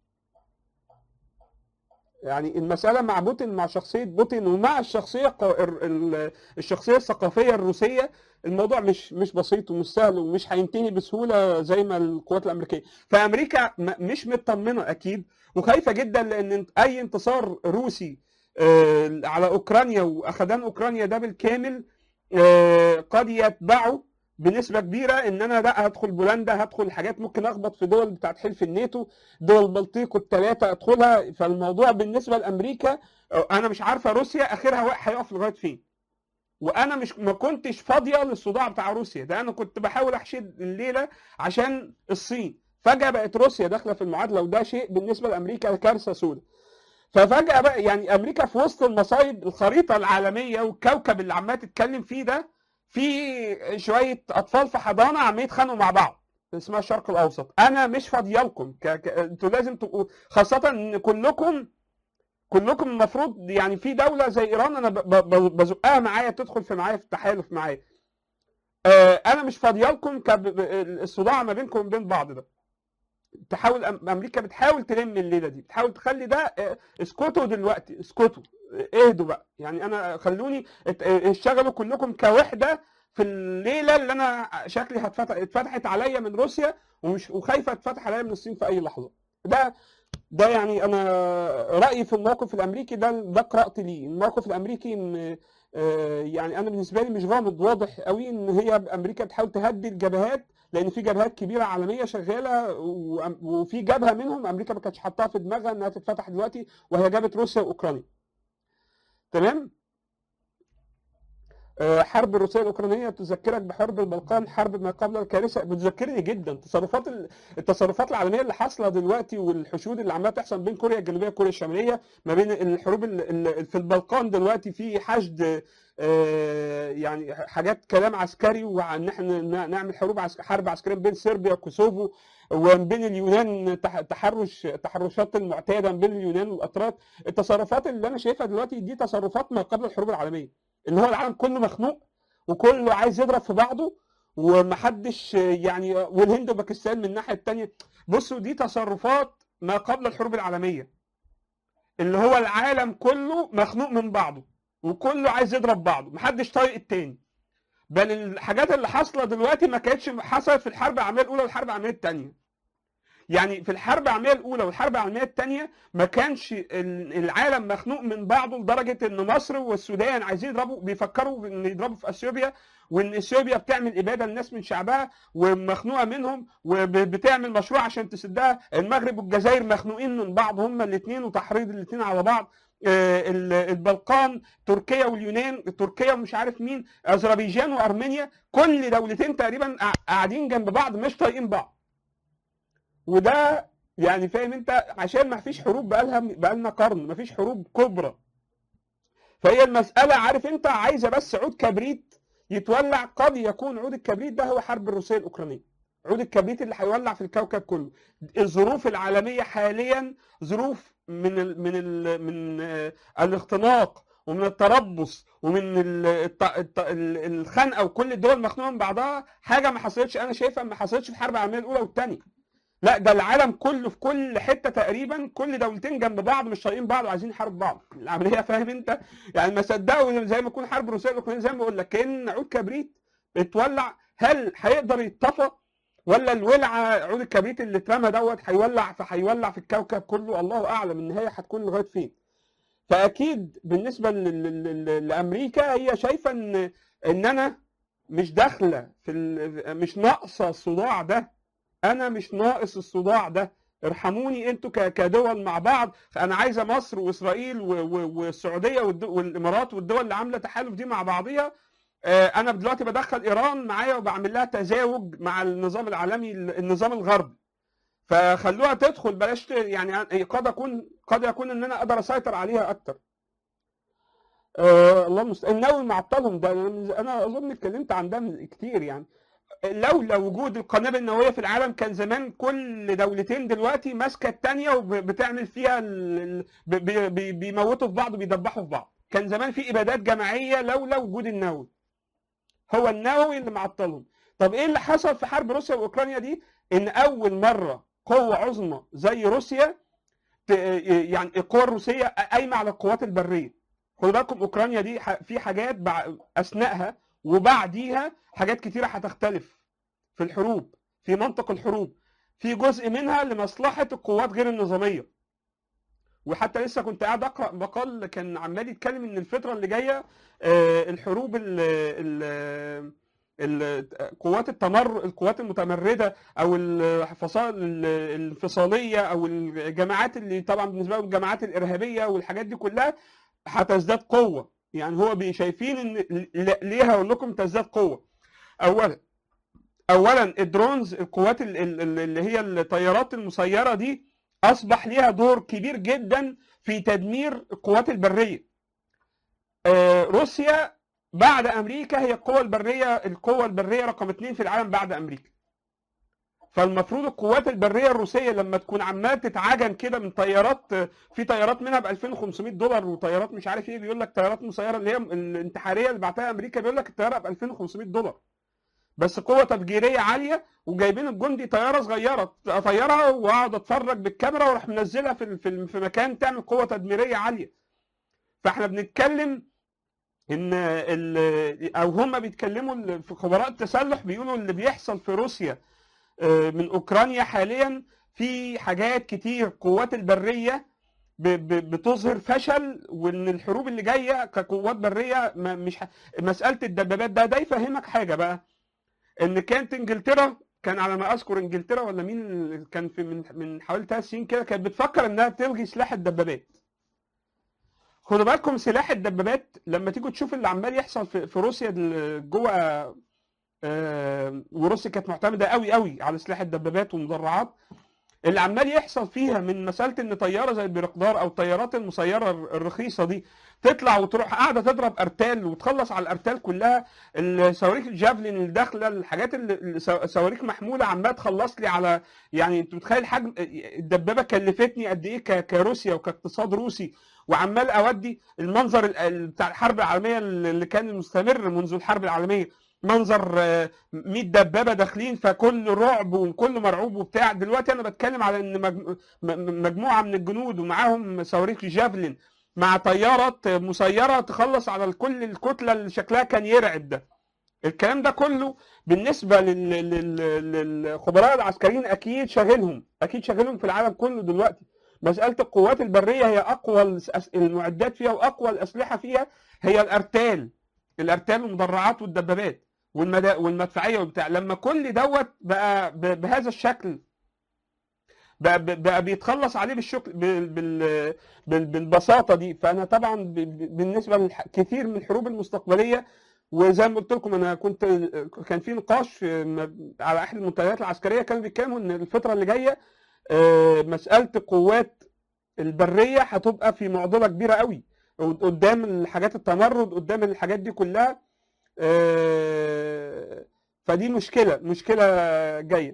يعني المسألة مع بوتين مع شخصية بوتين ومع الشخصية الق- ال- ال- الشخصية الثقافية الروسية الموضوع مش مش بسيط ومش سهل ومش هينتهي بسهولة زي ما القوات الأمريكية فأمريكا م- مش مطمنة أكيد وخايفة جدا لأن أي انتصار روسي آه، على أوكرانيا وأخدان أوكرانيا ده بالكامل آه، قد يتبعه بنسبة كبيرة إن أنا لا هدخل بولندا هدخل حاجات ممكن أخبط في دول بتاعت حلف الناتو دول البلطيق الثلاثة أدخلها فالموضوع بالنسبة لأمريكا آه، أنا مش عارفة روسيا آخرها وا- هيقف لغاية فين وانا مش ما كنتش فاضيه للصداع بتاع روسيا ده انا كنت بحاول احشد الليله عشان الصين فجاه بقت روسيا داخله في المعادله وده شيء بالنسبه لامريكا كارثه سوداء ففجاه بقى يعني امريكا في وسط المصايب الخريطه العالميه والكوكب اللي عماله تتكلم فيه ده في شويه اطفال في حضانه عمالين يتخانقوا مع بعض اسمها الشرق الاوسط انا مش فاضيه لكم ك... ك... انتوا لازم تبقوا خاصه ان كلكم كلكم المفروض يعني في دوله زي ايران انا ب- ب- بزقها معايا تدخل في معايا في التحالف معايا آه، انا مش فاضيه لكم كب- ب- الصداع ما بينكم وبين بعض ده تحاول أم- امريكا بتحاول تلم الليله دي بتحاول تخلي ده آه، اسكتوا دلوقتي اسكتوا آه، اهدوا بقى يعني انا خلوني ات- آه، اشتغلوا كلكم كوحده في الليله اللي انا شكلي هتفتح اتفتحت عليا من روسيا ومش وخايفه اتفتح عليا من الصين في اي لحظه ده ده يعني انا رايي في الموقف الامريكي ده ده قراءتي ليه الموقف الامريكي م- آه، يعني انا بالنسبه لي مش غامض واضح قوي ان هي امريكا بتحاول تهدي الجبهات لان في جبهات كبيره عالميه شغاله و- وفي جبهه منهم امريكا ما كانتش حاطاها في دماغها انها تتفتح دلوقتي وهي جبهه روسيا واوكرانيا تمام آه، حرب الروسيه الاوكرانيه تذكرك بحرب البلقان حرب ما قبل الكارثه بتذكرني جدا تصرفات ال- التصرفات العالميه اللي حاصله دلوقتي والحشود اللي عماله تحصل بين كوريا الجنوبيه وكوريا الشماليه ما بين الحروب ال- ال- في البلقان دلوقتي في حشد آه، يعني حاجات كلام عسكري وان احنا ن- نعمل حروب عسك... حرب عسكريه بين صربيا وكوسوفو وبين اليونان تح- تحرش تحرشات المعتاده بين اليونان والاتراك التصرفات اللي انا شايفها دلوقتي دي تصرفات ما قبل الحروب العالميه اللي هو العالم كله مخنوق وكله عايز يضرب في بعضه ومحدش يعني والهند وباكستان من الناحيه الثانيه بصوا دي تصرفات ما قبل الحروب العالميه اللي هو العالم كله مخنوق من بعضه وكله عايز يضرب بعضه محدش طايق التاني بل الحاجات اللي حاصله دلوقتي ما كانتش حصلت في الحرب العالميه الاولى والحرب العالميه الثانيه يعني في الحرب العالميه الاولى والحرب العالميه الثانيه ما كانش ال- العالم مخنوق من بعضه لدرجه ان مصر والسودان عايزين يضربوا بيفكروا ان يضربوا في اثيوبيا وان اثيوبيا بتعمل اباده لناس من شعبها ومخنوقه منهم وبتعمل مشروع عشان تسدها المغرب والجزائر مخنوقين من بعض هما الاثنين وتحريض الاثنين على بعض آه، ال- البلقان تركيا واليونان تركيا ومش عارف مين اذربيجان وارمينيا كل دولتين تقريبا قاع- قاعدين جنب بعض مش طايقين بعض وده يعني فاهم انت عشان ما فيش حروب بقالها بقالنا قرن ما فيش حروب كبرى فهي المسألة عارف انت عايزة بس عود كبريت يتولع قد يكون عود الكبريت ده هو حرب الروسية الأوكرانية عود الكبريت اللي هيولع في الكوكب كله الظروف العالمية حاليا ظروف من ال من ال من آه، الاختناق ومن التربص ومن ال- الت- الت- ال- الخنقه وكل الدول مخنوقه من بعضها حاجه ما حصلتش انا شايفها ما حصلتش في الحرب العالميه الاولى والثانيه لا ده العالم كله في كل حته تقريبا كل دولتين جنب بعض مش طايقين بعض وعايزين يحاربوا بعض العمليه فاهم انت يعني ما صدقوا زي ما يكون حرب روسيا الاوكرانيه زي ما بقول لك كان عود كبريت اتولع هل هيقدر يتطفى ولا الولعه عود الكبريت اللي اترمى دوت هيولع فهيولع في الكوكب كله الله اعلم النهايه هتكون لغايه فين فاكيد بالنسبه ل- ل- ل- لامريكا هي شايفه ان ان انا مش داخله في ال- مش ناقصه الصداع ده انا مش ناقص الصداع ده ارحموني انتوا ك- كدول مع بعض انا عايزه مصر واسرائيل و- و- والسعوديه والد- والامارات والدول اللي عامله تحالف دي مع بعضيها آه، انا دلوقتي بدخل ايران معايا وبعمل لها تزاوج مع النظام العالمي النظام الغربي فخلوها تدخل بلاش ت- يعني قد اكون قد يكون ان انا اقدر اسيطر عليها اكتر آه الله المستعان النووي معطلهم ده أنا- انا اظن اتكلمت عن ده من- كتير يعني لولا وجود القنابل النوويه في العالم كان زمان كل دولتين دلوقتي ماسكه الثانيه وبتعمل فيها ال- ال- ب- ب- بي- بيموتوا في بعض وبيدبحوا في بعض كان زمان في ابادات جماعيه لولا وجود النووي هو النووي اللي معطلهم طب ايه اللي حصل في حرب روسيا واوكرانيا دي ان اول مره قوه عظمى زي روسيا ت- يعني القوى الروسيه قايمه على القوات البريه خدوا بالكم اوكرانيا دي ح- في حاجات بع- اثناءها وبعديها حاجات كتيره هتختلف في الحروب في منطق الحروب في جزء منها لمصلحه القوات غير النظاميه وحتى لسه كنت قاعد اقرا مقال كان عمال يتكلم ان الفتره اللي جايه آه، الحروب ال ال ال- قوات التمر القوات المتمرده او الفصائل ال- الانفصاليه او الجماعات اللي طبعا بالنسبه لهم الجماعات الارهابيه والحاجات دي كلها هتزداد قوه يعني هو بي- شايفين ان ل- ليه هقول لكم تزداد قوه اولا اولا الدرونز القوات ال- ال- ال- اللي هي الطيارات المسيره دي اصبح ليها دور كبير جدا في تدمير القوات البريه آه، روسيا بعد امريكا هي القوه البريه القوه البريه رقم اثنين في العالم بعد امريكا فالمفروض القوات البريه الروسيه لما تكون عماله تتعجن كده من طيارات في طيارات منها ب 2500 دولار وطيارات مش عارف ايه بيقول لك طيارات مسيره اللي هي الانتحاريه اللي بعتها امريكا بيقول لك الطياره ب 2500 دولار بس قوه تفجيريه عاليه وجايبين الجندي طياره صغيره اطيرها واقعد اتفرج بالكاميرا واروح منزلها في في في مكان تعمل قوه تدميريه عاليه فاحنا بنتكلم ان ال- او هم بيتكلموا ال- في خبراء التسلح بيقولوا اللي بيحصل في روسيا آه، من اوكرانيا حاليا في حاجات كتير قوات البريه ب- ب- بتظهر فشل وان الحروب اللي جايه كقوات بريه ما- مش ح- مساله الدبابات ده ده يفهمك حاجه بقى ان كانت انجلترا كان على ما اذكر انجلترا ولا مين اللي كان في من من حوالي ثلاث سنين كده كانت بتفكر انها تلغي سلاح الدبابات خدوا بالكم سلاح الدبابات لما تيجوا تشوف اللي عمال يحصل في, في روسيا دل- جوه آه، وروسيا كانت معتمده قوي قوي على سلاح الدبابات والمدرعات اللي عمال يحصل فيها من مساله ان طياره زي البيرقدار او الطيارات المسيره الر- الرخيصه دي تطلع وتروح قاعده تضرب ارتال وتخلص على الارتال كلها الصواريخ الجافلين اللي داخله الحاجات اللي اللي سو- صواريخ محموله عماله تخلص لي على يعني انت متخيل حجم الدبابه كلفتني قد ايه ك- كروسيا وكاقتصاد روسي وعمال اودي المنظر ال- ال- بتاع الحرب العالميه اللي كان مستمر منذ الحرب العالميه منظر آه، 100 دبابه داخلين فكل رعب وكل مرعوب وبتاع دلوقتي انا بتكلم على ان مج- م- مجموعه من الجنود ومعاهم صواريخ جافلين مع طيارات مسيره تخلص على كل الكتله اللي شكلها كان يرعب ده الكلام ده كله بالنسبه لل- لل- للخبراء العسكريين اكيد شاغلهم اكيد شاغلهم في العالم كله دلوقتي مساله القوات البريه هي اقوى الأس- المعدات فيها واقوى الاسلحه فيها هي الارتال الارتال والمدرعات والدبابات والمدا... والمدفعيه وبتاع لما كل دوت بقى ب... بهذا الشكل بقى, ب- بقى بيتخلص عليه بالشكل بال... بال... بال... بالبساطه دي فانا طبعا ب... ب- بالنسبه لكثير من الحروب المستقبليه وزي ما قلت لكم انا كنت كان في نقاش في م- على احد المنتديات العسكريه كانوا بيتكلموا ان الفتره اللي جايه آه، مساله القوات البريه هتبقى في معضله كبيره قوي قدام الحاجات التمرد قدام الحاجات دي كلها آه، فدي مشكله مشكله جايه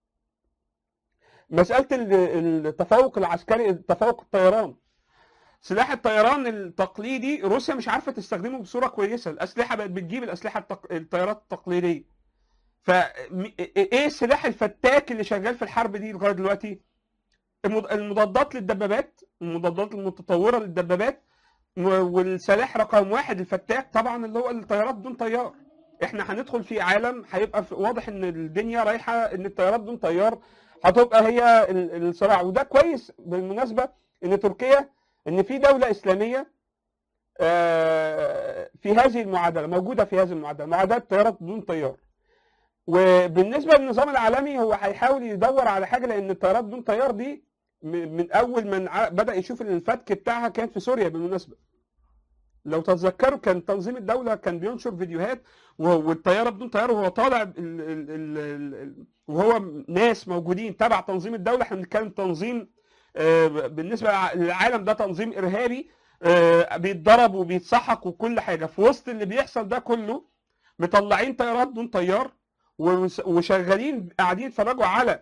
مساله ال- التفوق العسكري تفوق الطيران سلاح الطيران التقليدي روسيا مش عارفه تستخدمه بصوره كويسه الاسلحه بقت بتجيب الاسلحه التق... الطيارات التقليديه ف م- ايه السلاح الفتاك اللي شغال في الحرب دي لغايه دلوقتي المض- المضادات للدبابات المضادات المتطوره للدبابات و- والسلاح رقم واحد الفتاك طبعا اللي هو الطيارات بدون طيار احنا هندخل في عالم هيبقى في- واضح ان الدنيا رايحه ان الطيارات بدون طيار هتبقى هي ال- الصراع وده كويس بالمناسبه ان تركيا ان في دوله اسلاميه آه، في هذه المعادله موجوده في هذه المعادله معادله طيارات بدون طيار وبالنسبه للنظام العالمي هو هيحاول يدور على حاجه لان الطيارات بدون طيار دي م- من اول ما ع- بدا يشوف الفتك بتاعها كان في سوريا بالمناسبه لو تتذكروا كان تنظيم الدوله كان بينشر فيديوهات و- والطياره بدون طياره وهو طالع ال- ال- ال- ال- ال- وهو ناس موجودين تبع تنظيم الدوله احنا بنتكلم تنظيم آه، بالنسبه للعالم ده تنظيم ارهابي آه، بيتضرب وبيتسحق وكل حاجه في وسط اللي بيحصل ده كله مطلعين طيارات دون طيار ومس- وشغالين قاعدين يتفرجوا على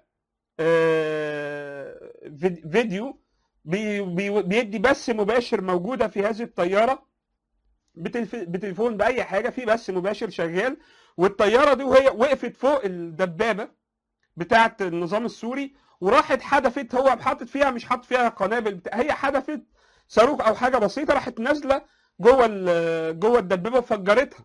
آه، فيد- فيديو بي- بي- بيدي بث مباشر موجوده في هذه الطياره بتلف- بتليفون باي حاجه في بث مباشر شغال والطياره دي وهي وقفت فوق الدبابه بتاعه النظام السوري وراحت حدفت هو حاطط فيها مش حاطط فيها قنابل بتاع هي حدفت صاروخ او حاجه بسيطه راحت نازله جوه ال- جوه الدبابه وفجرتها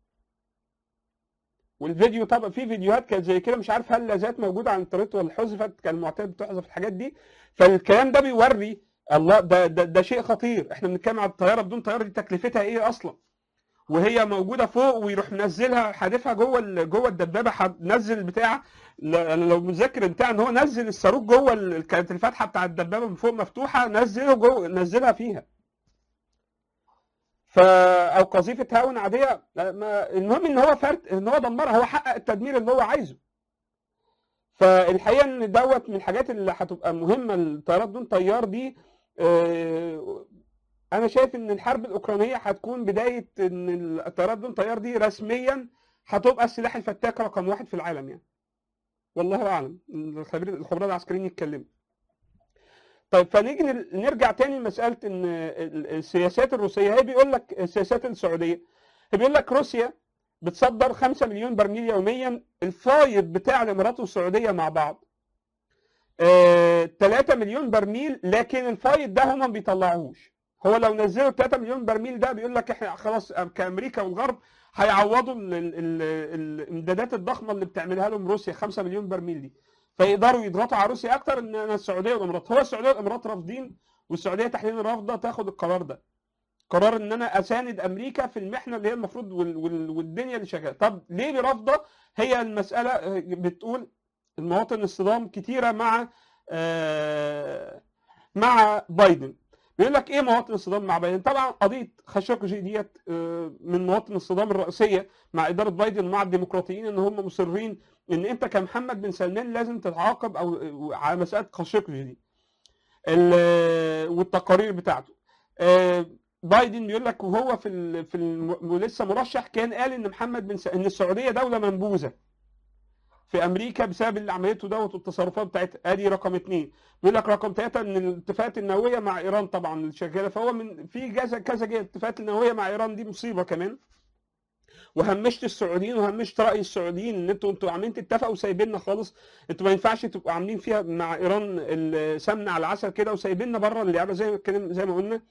والفيديو طبعا في فيديوهات كانت زي كده مش عارف هل لا زالت موجوده على الانترنت ولا حذفت كان المعتاد بتحذف الحاجات دي فالكلام ده بيوري الله ده ده, ده شيء خطير احنا بنتكلم على الطياره بدون طياره دي تكلفتها ايه اصلا وهي موجوده فوق ويروح منزلها حادفها جوه ال- جوه الدبابه حد- نزل البتاع ل- انا لو متذكر بتاع ان هو نزل الصاروخ جوه ال- كانت الفتحه بتاع الدبابه من فوق مفتوحه نزله جوه نزلها فيها ف او قذيفه هاون عاديه ما المهم ان هو فرد ان هو دمرها هو حقق التدمير اللي هو عايزه فالحقيقه ان دوت من الحاجات اللي هتبقى مهمه الطيارات دون طيار دي آه، انا شايف ان الحرب الاوكرانيه هتكون بدايه ان الطيارات دون طيار دي رسميا هتبقى السلاح الفتاك رقم واحد في العالم يعني والله اعلم الخبير الخبراء العسكريين يتكلموا طيب فنيجي نر- نرجع تاني لمساله ان ال- السياسات الروسيه هي بيقول لك السياسات السعوديه هي بيقول لك روسيا بتصدر 5 مليون برميل يوميا الفايض بتاع الامارات والسعوديه مع بعض آه 3 مليون برميل لكن الفايض ده هم ما بيطلعوهوش هو لو نزلوا 3 مليون برميل ده بيقول لك احنا خلاص كامريكا والغرب هيعوضوا ال- ال- ال- الامدادات الضخمه اللي بتعملها لهم روسيا 5 مليون برميل دي فيقدروا يضغطوا على روسيا اكتر ان أنا السعوديه والامارات هو السعوديه والامارات رافضين والسعوديه تحديدا رافضه تاخد القرار ده قرار ان انا اساند امريكا في المحنه اللي هي المفروض وال- وال- والدنيا اللي شغاله طب ليه رافضه هي المساله آه، بتقول المواطن الصدام كتيره مع آه، مع بايدن بيقول لك ايه مواطن الصدام مع بايدن طبعا قضيه خاشقجي ديت آه، من مواطن الصدام الرئيسيه مع اداره بايدن ومع الديمقراطيين ان هم مصرين ان انت كمحمد بن سلمان لازم تتعاقب او على مساله خاشقجي دي ال- والتقارير بتاعته آه، بايدن بيقول لك وهو في ال في الم... ولسه مرشح كان قال ان محمد بن س... ان السعوديه دوله منبوذه في امريكا بسبب اللي عملته دوت والتصرفات بتاعتها ادي رقم اثنين بيقول لك رقم ثلاثه ان الاتفاقات النوويه مع ايران طبعا اللي شغاله فهو من في كذا كذا جهة الاتفاقات النوويه مع ايران دي مصيبه كمان وهمشت السعوديين وهمشت راي السعوديين ان انتوا انتوا عاملين تتفقوا وسايبيننا خالص انتوا ما ينفعش تبقوا عاملين فيها مع ايران السمنه على العسل كده وسايبيننا بره اللعبه زي ما اتكلم- زي ما قلنا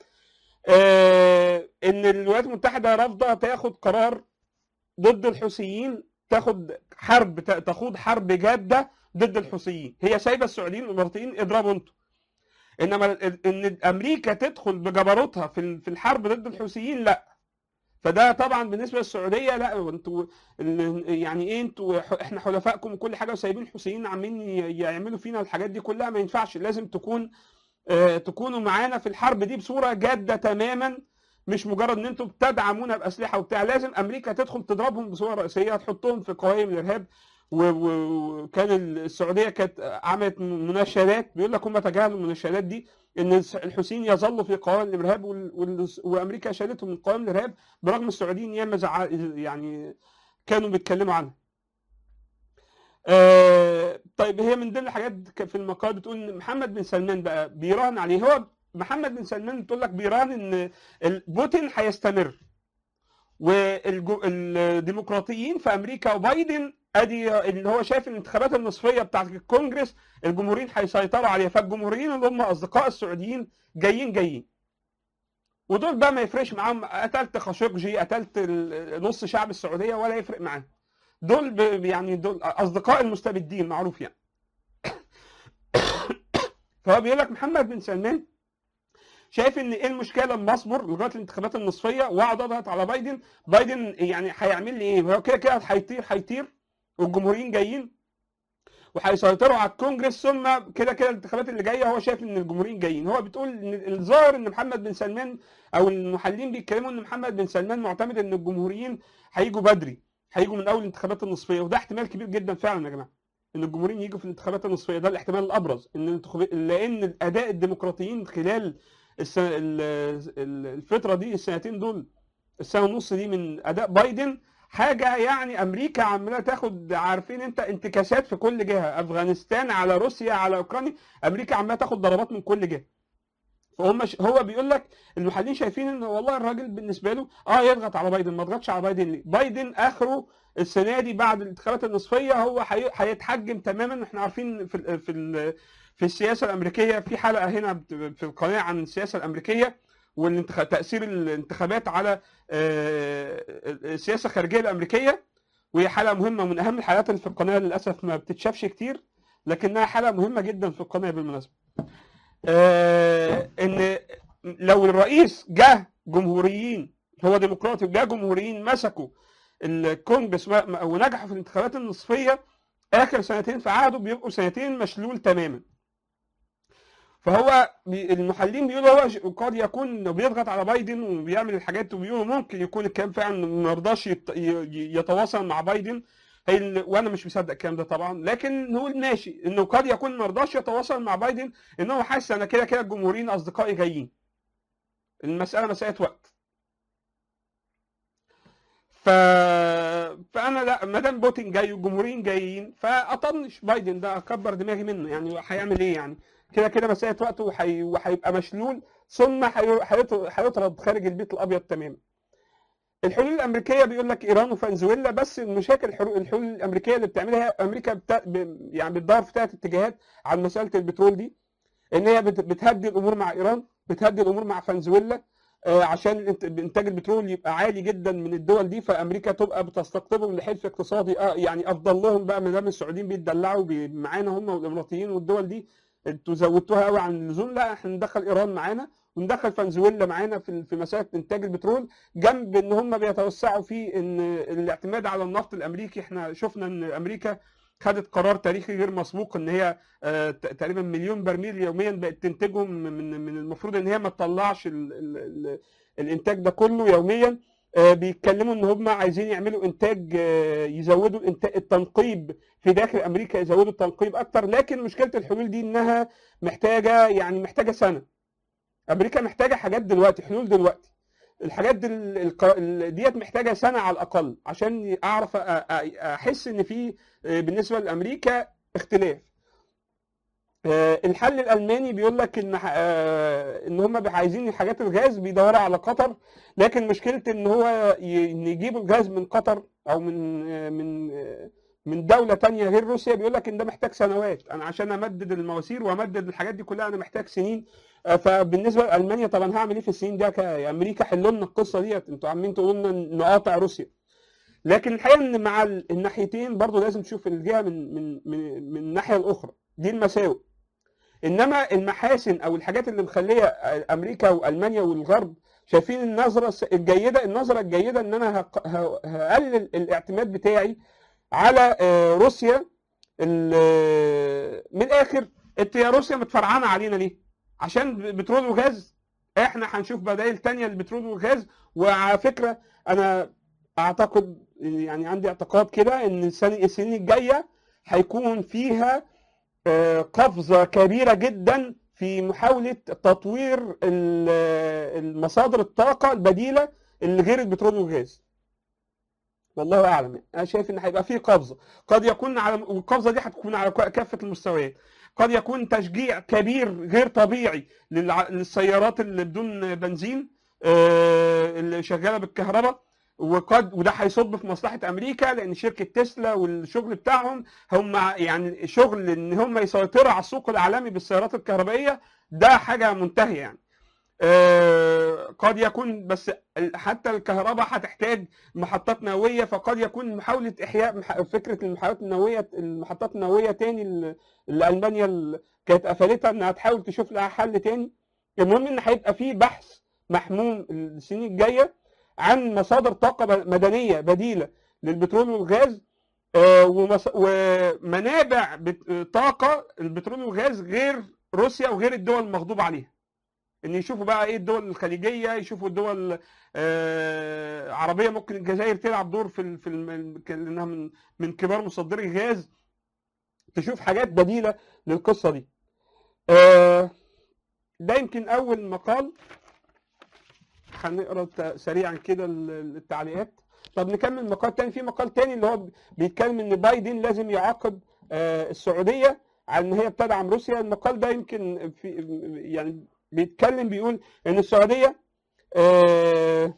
آه ان الولايات المتحده رافضه تاخد قرار ضد الحوثيين تاخد حرب تا- تخوض حرب جاده ضد الحوثيين هي سايبه السعوديين والاماراتيين اضربوا انتوا انما ال- ان امريكا تدخل بجبروتها في ال- في الحرب ضد الحوثيين لا فده طبعا بالنسبه للسعوديه لا انتوا ال- يعني ايه انتوا ح- احنا حلفائكم وكل حاجه وسايبين الحوثيين عاملين ي- يعملوا فينا الحاجات دي كلها ما ينفعش لازم تكون آه، تكونوا معانا في الحرب دي بصوره جاده تماما مش مجرد ان انتم بتدعمونا باسلحه وبتاع لازم امريكا تدخل تضربهم بصوره رئيسيه تحطهم في قوائم الارهاب و- و- وكان السعوديه كانت عملت مناشدات بيقول لك هم تجاهلوا المناشدات دي ان الس- الحوثيين يظلوا في قوائم الارهاب وال- وال- وامريكا شالتهم من قوائم الارهاب برغم السعوديين ياما زع- يعني كانوا بيتكلموا عنها. آه طيب هي من ضمن الحاجات ك- في المقال بتقول ان محمد بن سلمان بقى بيراهن عليه هو محمد بن سلمان بتقول لك بيراهن ان ال- بوتين هيستمر والديمقراطيين في امريكا وبايدن ادي اللي هو شايف الانتخابات النصفيه بتاعت الكونجرس الجمهوريين هيسيطروا عليها فالجمهوريين اللي هم اصدقاء السعوديين جايين جايين ودول بقى ما يفرقش معاهم قتلت خاشقجي قتلت ال- نص شعب السعوديه ولا يفرق معاهم دول ب- يعني دول اصدقاء المستبدين معروف يعني فهو بيقول لك محمد بن سلمان شايف ان ايه المشكله اما اصبر لغايه الانتخابات النصفيه واقعد اضغط على بايدن بايدن يعني هيعمل لي ايه هو كده كده هيطير هيطير والجمهوريين جايين وهيسيطروا على الكونجرس ثم كده كده الانتخابات اللي جايه هو شايف ان الجمهوريين جايين هو بتقول ان الظاهر ان محمد بن سلمان او المحللين بيتكلموا ان محمد بن سلمان معتمد ان الجمهوريين هيجوا بدري هيجوا من اول الانتخابات النصفيه وده احتمال كبير جدا فعلا يا جماعه ان الجمهوريين يجوا في الانتخابات النصفيه ده الاحتمال الابرز ان الانتخاب... لان الاداء الديمقراطيين خلال السنة... الفتره دي السنتين دول السنه ونص دي من اداء بايدن حاجه يعني امريكا عماله تاخد عارفين انت انتكاسات في كل جهه افغانستان على روسيا على اوكرانيا امريكا عماله تاخد ضربات من كل جهه فهم ش... هو بيقول لك المحللين شايفين ان والله الراجل بالنسبه له اه يضغط على بايدن ما ضغطش على بايدن ليه؟ بايدن اخره السنه دي بعد الانتخابات النصفيه هو هي... هيتحجم تماما احنا عارفين في ال... في ال... في السياسه الامريكيه في حلقه هنا في القناه عن السياسه الامريكيه والانتخ... تاثير الانتخابات على السياسه الخارجيه الامريكيه وهي حلقه مهمه من اهم الحلقات اللي في القناه للاسف ما بتتشافش كتير لكنها حلقه مهمه جدا في القناه بالمناسبه. آه ان لو الرئيس جه جمهوريين هو ديمقراطي وجا جمهوريين مسكوا الكونجرس ونجحوا في الانتخابات النصفيه اخر سنتين في عهده بيبقوا سنتين مشلول تماما. فهو المحللين بيقولوا هو قد يكون انه بيضغط على بايدن وبيعمل الحاجات وبيقولوا ممكن يكون الكلام فعلا ما يرضاش يتواصل مع بايدن هي وانا مش مصدق الكلام ده طبعا لكن نقول ماشي انه قد يكون ما رضاش يتواصل مع بايدن ان هو حاسس انا كده كده الجمهوريين اصدقائي جايين المساله مساله وقت ف... فانا لا ما دام بوتين جاي والجمهوريين جايين فاطنش بايدن ده اكبر دماغي منه يعني هيعمل ايه يعني كده كده مساله وقت وحي... وهيبقى مشلول ثم هيطرد خارج البيت الابيض تماما الحلول الامريكيه بيقول لك ايران وفنزويلا بس المشاكل الحلول الامريكيه اللي بتعملها امريكا بتا... ب... يعني بتدور في ثلاث اتجاهات عن مساله البترول دي ان هي بت... بتهدي الامور مع ايران بتهدي الامور مع فنزويلا آه عشان انتاج البترول يبقى عالي جدا من الدول دي فامريكا تبقى بتستقطبهم لحلف اقتصادي آه يعني افضل لهم بقى ما دام السعوديين بيتدلعوا معانا هم والاماراتيين والدول دي انتوا زودتوها قوي عن اللزوم لا احنا ندخل ايران معانا وندخل فنزويلا معانا في في مساله انتاج البترول جنب ان هم بيتوسعوا في ان الاعتماد على النفط الامريكي احنا شفنا ان امريكا خدت قرار تاريخي غير مسبوق ان هي اه تقريبا مليون برميل يوميا بقت تنتجهم من من المفروض ان هي ما تطلعش ال ال ال الانتاج ده كله يوميا اه بيتكلموا ان هم عايزين يعملوا انتاج اه يزودوا التنقيب في داخل امريكا يزودوا التنقيب اكتر لكن مشكله الحلول دي انها محتاجه يعني محتاجه سنه امريكا محتاجه حاجات دلوقتي حلول دلوقتي الحاجات دي ديت محتاجه سنه على الاقل عشان اعرف احس ان في بالنسبه لامريكا اختلاف الحل الالماني بيقول لك ان ان هم عايزين حاجات الغاز بيدوروا على قطر لكن مشكله ان هو يجيبوا الغاز من قطر او من من من دوله تانية غير روسيا بيقول لك ان ده محتاج سنوات انا عشان امدد المواسير وامدد الحاجات دي كلها انا محتاج سنين فبالنسبه لالمانيا طب هعمل ايه في السنين دي امريكا حلوا لنا القصه ديت انتوا عاملين تقولوا لنا نقاطع روسيا لكن الحقيقه ان مع الناحيتين برضه لازم تشوف الجهه من من من, من الناحيه الاخرى دي المساوئ انما المحاسن او الحاجات اللي مخليه امريكا والمانيا والغرب شايفين النظره الجيده النظره الجيده ان انا هقلل الاعتماد بتاعي على روسيا من الاخر انت يا روسيا متفرعنه علينا ليه؟ عشان بترول وغاز احنا هنشوف بدائل تانية للبترول والغاز وعلى فكره انا اعتقد يعني عندي اعتقاد كده ان السنين الجايه هيكون فيها قفزه كبيره جدا في محاوله تطوير المصادر الطاقه البديله اللي غير البترول والغاز والله اعلم انا شايف ان هيبقى في قفزه قد يكون على والقفزه دي هتكون على كافه المستويات قد يكون تشجيع كبير غير طبيعي للسيارات اللي بدون بنزين اللي شغاله بالكهرباء وقد وده هيصب في مصلحه امريكا لان شركه تسلا والشغل بتاعهم هم يعني شغل ان هم يسيطروا على السوق العالمي بالسيارات الكهربائيه ده حاجه منتهيه يعني قد يكون بس حتى الكهرباء هتحتاج محطات نوويه فقد يكون محاوله احياء فكره المحطات النوويه المحطات النوويه تاني اللي المانيا كانت قفلتها انها تحاول تشوف لها حل تاني المهم ان هيبقى في بحث محموم السنين الجايه عن مصادر طاقه مدنيه بديله للبترول والغاز آه، ومص- ومنابع بت- طاقه البترول والغاز غير روسيا وغير الدول المغضوب عليها ان يشوفوا بقى ايه الدول الخليجيه يشوفوا الدول آه، عربيه ممكن الجزائر تلعب دور في ال- في الم- لانها من من كبار مصدري الغاز تشوف حاجات بديله للقصه دي آه، ده يمكن اول مقال هنقرا ت- سريعا كده ال- التعليقات طب نكمل مقال تاني في مقال تاني اللي هو بيتكلم ان بايدن لازم يعاقب آه، السعوديه على ان هي بتدعم روسيا المقال ده يمكن في يعني بيتكلم بيقول ان السعوديه آه،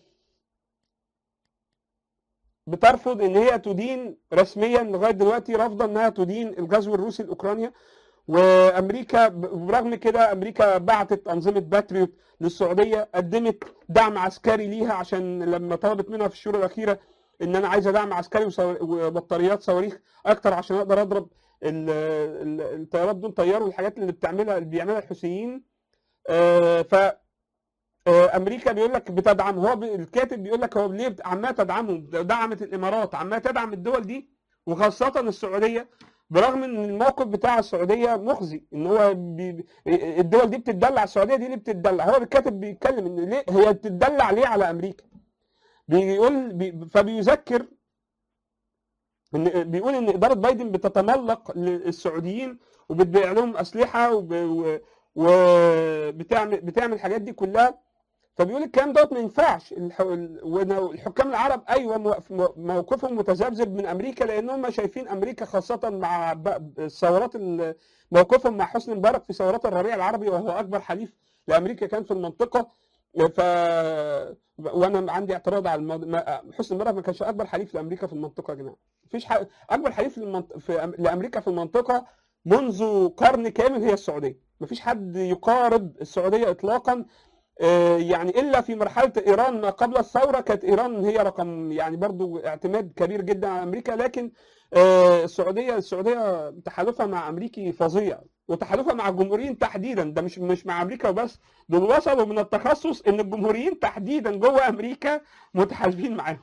بترفض ان هي تدين رسميا لغايه دلوقتي رافضه انها تدين الغزو الروسي لاوكرانيا وامريكا برغم كده امريكا بعتت انظمه باتريوت للسعوديه قدمت دعم عسكري ليها عشان لما طلبت منها في الشهور الاخيره ان انا عايزه دعم عسكري وصو- وبطاريات صواريخ اكتر عشان اقدر اضرب ال- ال- الطيارات دون طيار والحاجات اللي بتعملها اللي بيعملها الحوثيين آه، ف آه، امريكا بيقول لك بتدعم هو ب- الكاتب بيقول لك هو ليه بت- عماله تدعمهم دعمت الامارات عماله تدعم الدول دي وخاصه السعوديه برغم ان الموقف بتاع السعوديه مخزي ان هو بي بي- الدول دي بتدلع السعوديه دي اللي بتدلع هو الكاتب بيتكلم ان ليه هي بتدلع ليه على امريكا بيقول بي فبيذكر ان بيقول ان اداره بايدن بتتملق للسعوديين وبتبيع لهم اسلحه وب- و- وبتعمل بتعمل الحاجات دي كلها فبيقول الكلام دوت ما ينفعش الح- ال- وإنه الحكام العرب ايوه موقف- مو- موقفهم متذبذب من امريكا لان هم شايفين امريكا خاصه مع ب- الثورات ال- موقفهم مع حسني مبارك في ثورات الربيع العربي وهو اكبر حليف لامريكا كان في المنطقه ف وانا عندي اعتراض على الموضوع ما- حسني مبارك ما كانش اكبر حليف لامريكا في المنطقه يا جماعه مفيش ح... اكبر حليف للمنط... في... أم- لامريكا في المنطقه منذ قرن كامل هي السعوديه مفيش حد يقارب السعوديه اطلاقا آه، يعني الا في مرحله ايران ما قبل الثوره كانت ايران هي رقم يعني برضو اعتماد كبير جدا على امريكا لكن آه، السعوديه السعوديه تحالفها مع امريكي فظيع وتحالفها مع الجمهوريين تحديدا ده مش مش مع امريكا وبس دول وصلوا من التخصص ان الجمهوريين تحديدا جوه امريكا متحالفين معاهم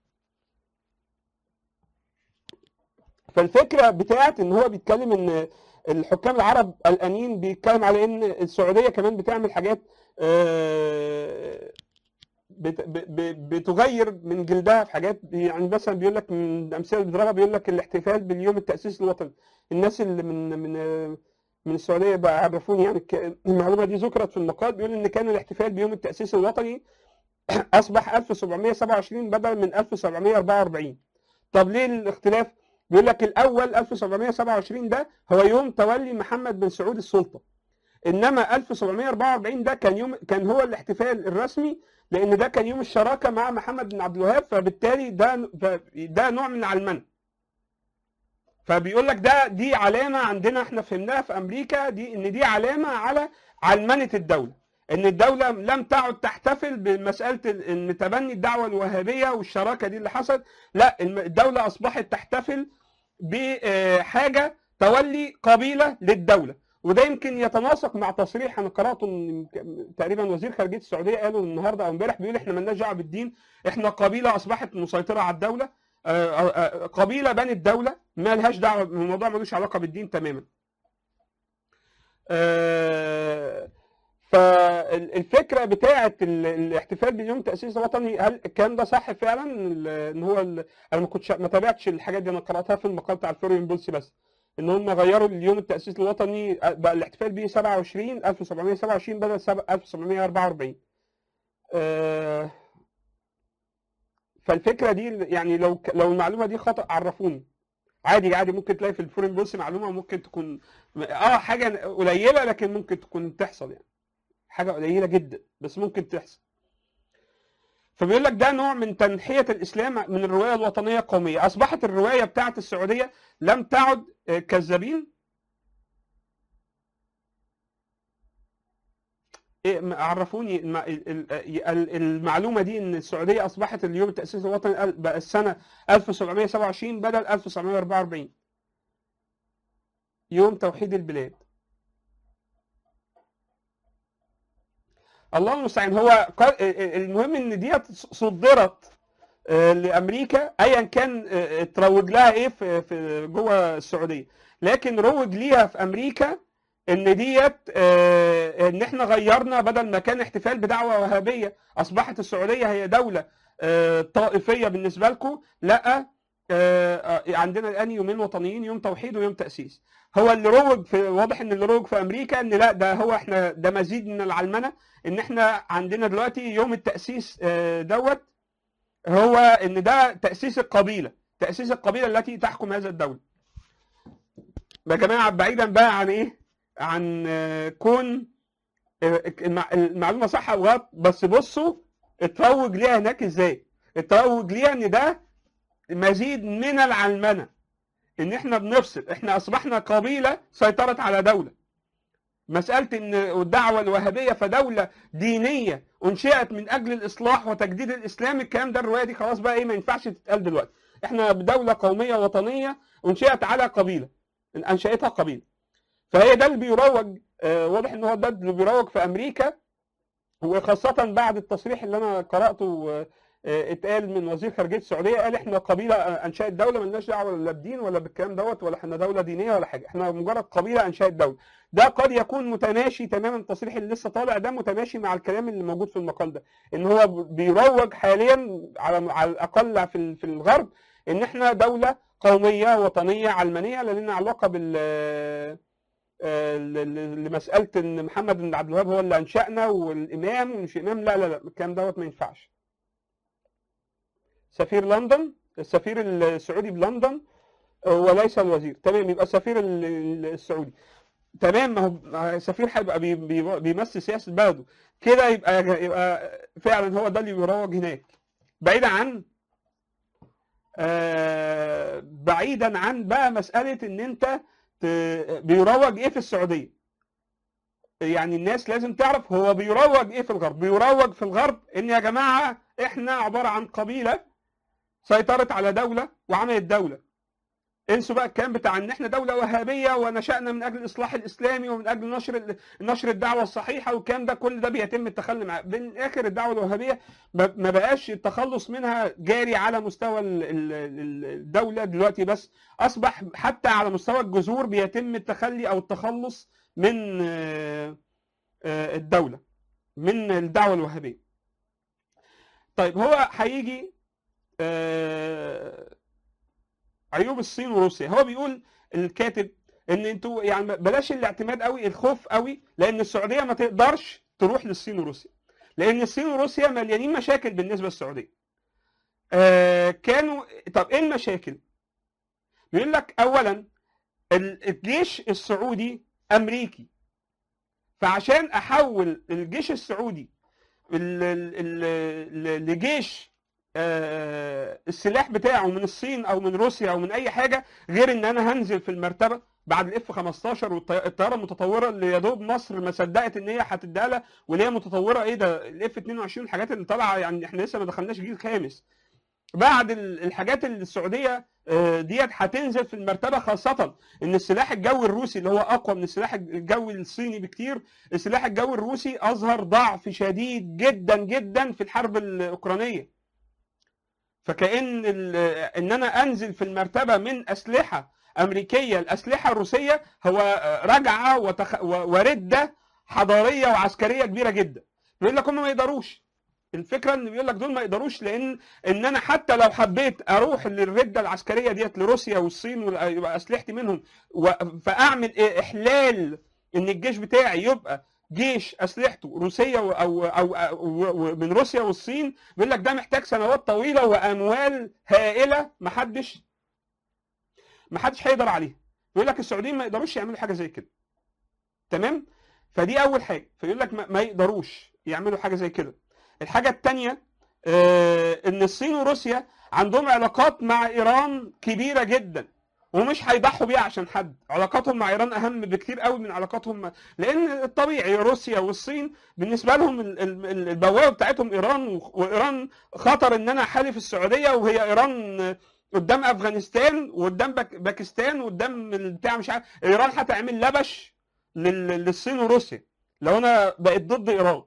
فالفكره بتاعت ان هو بيتكلم ان الحكام العرب قلقانين بيتكلم على ان السعوديه كمان بتعمل حاجات آه، بت- ب- ب- بتغير من جلدها في حاجات يعني مثلا بيقول لك من الامثله اللي بيضربها بيقول لك الاحتفال باليوم التاسيس الوطني الناس اللي من من من السعوديه بقى عرفوني يعني ك- المعلومه دي ذكرت في المقال بيقول ان كان الاحتفال بيوم التاسيس الوطني اصبح 1727 بدلا من 1744 طب ليه الاختلاف؟ بيقول لك الاول 1727 ده هو يوم تولي محمد بن سعود السلطه انما 1744 ده كان يوم كان هو الاحتفال الرسمي لان ده كان يوم الشراكه مع محمد بن عبد الوهاب فبالتالي ده ده نوع من العلمنه فبيقول لك ده دي علامه عندنا احنا فهمناها في امريكا دي ان دي علامه على علمنه الدوله ان الدوله لم تعد تحتفل بمساله ال- ان تبني الدعوه الوهابيه والشراكه دي اللي حصلت لا الم- الدوله اصبحت تحتفل بحاجه تولي قبيله للدوله وده يمكن يتناسق مع تصريح انا قراته من تقريبا وزير خارجيه السعوديه قالوا النهارده او امبارح بيقول احنا مالناش دعوه بالدين احنا قبيله اصبحت مسيطره على الدوله آه، آه، آه، قبيله بنت دوله ما لهاش دعوه الموضوع ملوش علاقه بالدين تماما آه، فالفكره بتاعه ال- الاحتفال باليوم التاسيس الوطني هل الكلام ده صح فعلا ال- ان هو ال- انا ما كنتش ما تابعتش الحاجات دي انا قراتها في المقال بتاع الفوريون بولسي بس ان هم غيروا اليوم التاسيس الوطني بقى الاحتفال بيه 27 1727 بدل سب- 1744 آه، فالفكره دي يعني لو ك- لو المعلومه دي خطا عرفوني عادي عادي ممكن تلاقي في الفورين بولسي معلومه ممكن تكون اه حاجه قليله لكن ممكن تكون تحصل يعني حاجه قليله جدا بس ممكن تحصل فبيقول لك ده نوع من تنحيه الاسلام من الروايه الوطنيه القوميه اصبحت الروايه بتاعت السعوديه لم تعد آه، كذابين إيه م- عرفوني الم- ال- ال- ال- المعلومه دي ان السعوديه اصبحت اليوم التاسيس الوطني ال- بقى السنه 1727 بدل 1744 يوم توحيد البلاد الله المستعان هو قال- المهم ان ديت صدرت آه، لامريكا ايا كان آه، اتروج لها ايه في في جوه السعوديه لكن روج ليها في امريكا ان ديت آه، ان احنا غيرنا بدل ما كان احتفال بدعوه وهابيه اصبحت السعوديه هي دوله آه، طائفيه بالنسبه لكم لا آه، آه، عندنا الان يومين وطنيين يوم توحيد ويوم تاسيس هو اللي روج في واضح ان اللي روج في امريكا ان لا ده هو احنا ده مزيد من العلمنه ان احنا عندنا دلوقتي يوم التاسيس آه، دوت هو ان ده تاسيس القبيله تاسيس القبيله التي تحكم هذا الدوله يا جماعه بعيدا بقى عن ايه عن آه، كون آه، المع- المعلومه صح او غلط بس بصوا اتروج ليها هناك ازاي اتروج ليها ان ده مزيد من العلمنه ان احنا بنفصل احنا اصبحنا قبيله سيطرت على دوله مساله ان الدعوه الوهابيه فدوله دينيه انشئت من اجل الاصلاح وتجديد الاسلام الكلام ده الروايه دي خلاص بقى ايه ما ينفعش تتقال دلوقتي احنا بدوله قوميه وطنيه انشئت على قبيله انشاتها قبيله فهي ده اللي بيروج آه، واضح ان هو ده اللي بيروج في امريكا وخاصه بعد التصريح اللي انا قراته آه، آه، اتقال من وزير خارجيه السعوديه قال احنا قبيله آه، انشات دوله مالناش دعوه لا بدين ولا بالكلام دوت ولا احنا دوله دينيه ولا حاجه احنا مجرد قبيله انشات دوله ده قد يكون متماشي تماما التصريح اللي لسه طالع ده متماشي مع الكلام اللي موجود في المقال ده ان هو بيروج حاليا على على الاقل في ال- في الغرب ان احنا دوله قوميه وطنيه علمانيه لا لنا علاقه بال آه، ل- ل- لمساله ان محمد بن عبد الوهاب هو اللي انشانا والامام ومش امام لا لا لا الكلام دوت ما ينفعش سفير لندن السفير السعودي بلندن آه، وليس الوزير تمام يبقى السفير ال- ال- السعودي تمام ما هو ما هو السفير هيبقى بي- بي- بيمثل سياسه بلده كده يبقى يبقى فعلا هو ده اللي بيروج هناك بعيدا عن آه، بعيدا عن بقى مساله ان انت ت- بيروج ايه في السعوديه يعني الناس لازم تعرف هو بيروج ايه في الغرب بيروج في الغرب ان يا جماعه احنا عباره عن قبيله سيطرت على دوله وعملت دوله انسوا بقى الكلام بتاع ان احنا دوله وهابيه ونشانا من اجل الاصلاح الاسلامي ومن اجل نشر ال- نشر الدعوه الصحيحه والكلام ده كل ده بيتم التخلي مع بالاخر الدعوه الوهابيه ما ما بقاش التخلص منها جاري على مستوى ال- ال- ال- الدوله دلوقتي بس اصبح حتى على مستوى الجذور بيتم التخلي او التخلص من آه، آه، الدوله من الدعوه الوهابيه طيب هو هيجي آه، عيوب الصين وروسيا هو بيقول الكاتب ان انتوا يعني بلاش الاعتماد قوي الخوف قوي لان السعوديه ما تقدرش تروح للصين وروسيا لان الصين وروسيا مليانين مشاكل بالنسبه للسعوديه آه كانوا طب ايه المشاكل بيقول لك اولا ال- الجيش السعودي امريكي فعشان احول الجيش السعودي ال- ال- ال- لجيش آه، السلاح بتاعه من الصين او من روسيا او من اي حاجه غير ان انا هنزل في المرتبه بعد الاف 15 والطياره المتطوره اللي يا دوب مصر ما صدقت ان هي هتديها لها واللي هي متطوره ايه ده الاف 22 الحاجات اللي طالعه يعني احنا لسه ما دخلناش جيل خامس بعد ال- الحاجات اللي السعوديه آه، ديت هتنزل في المرتبه خاصه ان السلاح الجوي الروسي اللي هو اقوى من السلاح الجوي الصيني بكتير السلاح الجوي الروسي اظهر ضعف شديد جدا جدا في الحرب الاوكرانيه فكأن ال- ان انا انزل في المرتبه من اسلحه امريكيه الاسلحه الروسيه هو رجعه وتخ... و- ورده حضاريه وعسكريه كبيره جدا بيقول لك هم ما يقدروش الفكره ان بيقول لك دول ما يقدروش لان ان انا حتى لو حبيت اروح للرده العسكريه ديت لروسيا والصين ويبقى اسلحتي منهم و... فاعمل إيه؟ احلال ان الجيش بتاعي يبقى جيش اسلحته روسيه و- او او, أو... أو من روسيا والصين بيقول لك ده محتاج سنوات طويله واموال هائله محدش محدش هيقدر عليها بيقول لك السعوديين ما يقدروش يعملوا حاجه زي كده تمام فدي اول حاجه فيقول لك ما, ما يقدروش يعملوا حاجه زي كده الحاجه الثانيه آه ان الصين وروسيا عندهم علاقات مع ايران كبيره جدا ومش هيضحوا بيها عشان حد علاقاتهم مع ايران اهم بكتير قوي من علاقاتهم مع... لان الطبيعي روسيا والصين بالنسبه لهم ال- ال- البوابه بتاعتهم ايران و- وايران خطر ان انا احالف السعوديه وهي ايران قدام افغانستان وقدام باك- باكستان وقدام البتاع مش عارف ايران هتعمل لبش لل- للصين وروسيا لو انا بقيت ضد ايران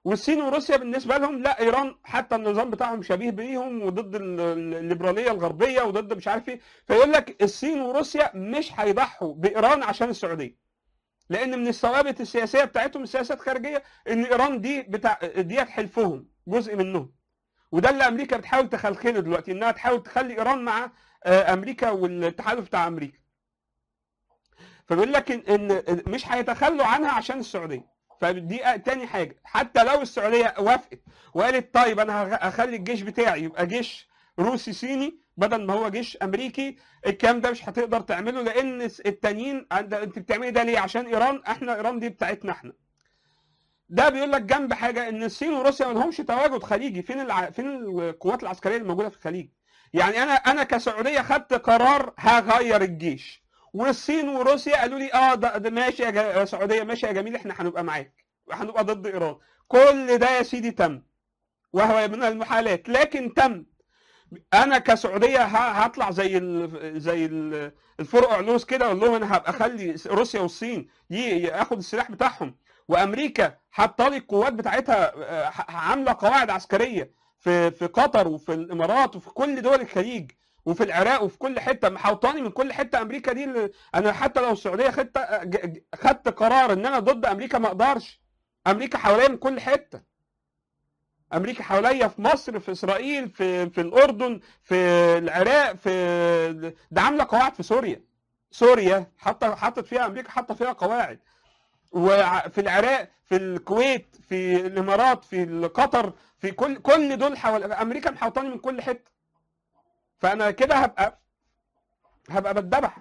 والصين وروسيا بالنسبه لهم لا ايران حتى النظام بتاعهم شبيه بيهم وضد ال- ال- الليبراليه الغربيه وضد مش عارف ايه فيقول لك الصين وروسيا مش هيضحوا بايران عشان السعوديه لان من الثوابت السياسيه بتاعتهم السياسات الخارجيه ان ايران دي بتاع ديت حلفهم جزء منهم وده اللي امريكا بتحاول تخلخله دلوقتي انها تحاول تخلي ايران مع آه، امريكا والتحالف بتاع امريكا فبيقول لك ان إن مش هيتخلوا عنها عشان السعوديه فدي تاني حاجه حتى لو السعوديه وافقت وقالت طيب انا هغ- هخلي الجيش بتاعي يبقى جيش روسي صيني بدل ما هو جيش امريكي الكلام ده مش هتقدر تعمله لان التانيين عند- انت بتعملي ده ليه عشان ايران احنا ايران دي بتاعتنا احنا ده بيقول لك جنب حاجه ان الصين وروسيا ما لهمش تواجد خليجي فين الع... فين القوات العسكريه الموجوده في الخليج يعني انا انا كسعوديه خدت قرار هغير الجيش والصين وروسيا قالوا لي اه ده, ده ماشي يا, جا... يا سعوديه ماشي يا جميل احنا هنبقى معاك وهنبقى ضد ايران كل ده يا سيدي تم وهو من المحالات لكن تم انا كسعوديه ه- هطلع زي ال... زي ال- الفرق علوس كده اقول لهم انا هبقى اخلي روسيا والصين ي- ياخد السلاح بتاعهم وامريكا حاطه لي القوات بتاعتها آه، ح- عامله قواعد عسكريه في في قطر وفي الامارات وفي كل دول الخليج وفي العراق وفي كل حته محوطاني من كل حته امريكا دي اللي انا حتى لو السعوديه خدت ج- ج- خدت قرار ان انا ضد امريكا ما اقدرش امريكا حواليا من كل حته امريكا حواليا في مصر في اسرائيل في في الاردن في العراق في ده عامله قواعد في سوريا سوريا حتى حطت فيها امريكا حاطه فيها قواعد وفي العراق في الكويت في الامارات في قطر في كل كل دول حوالي امريكا محوطاني من كل حته فانا كده هبقى هبقى بتذبح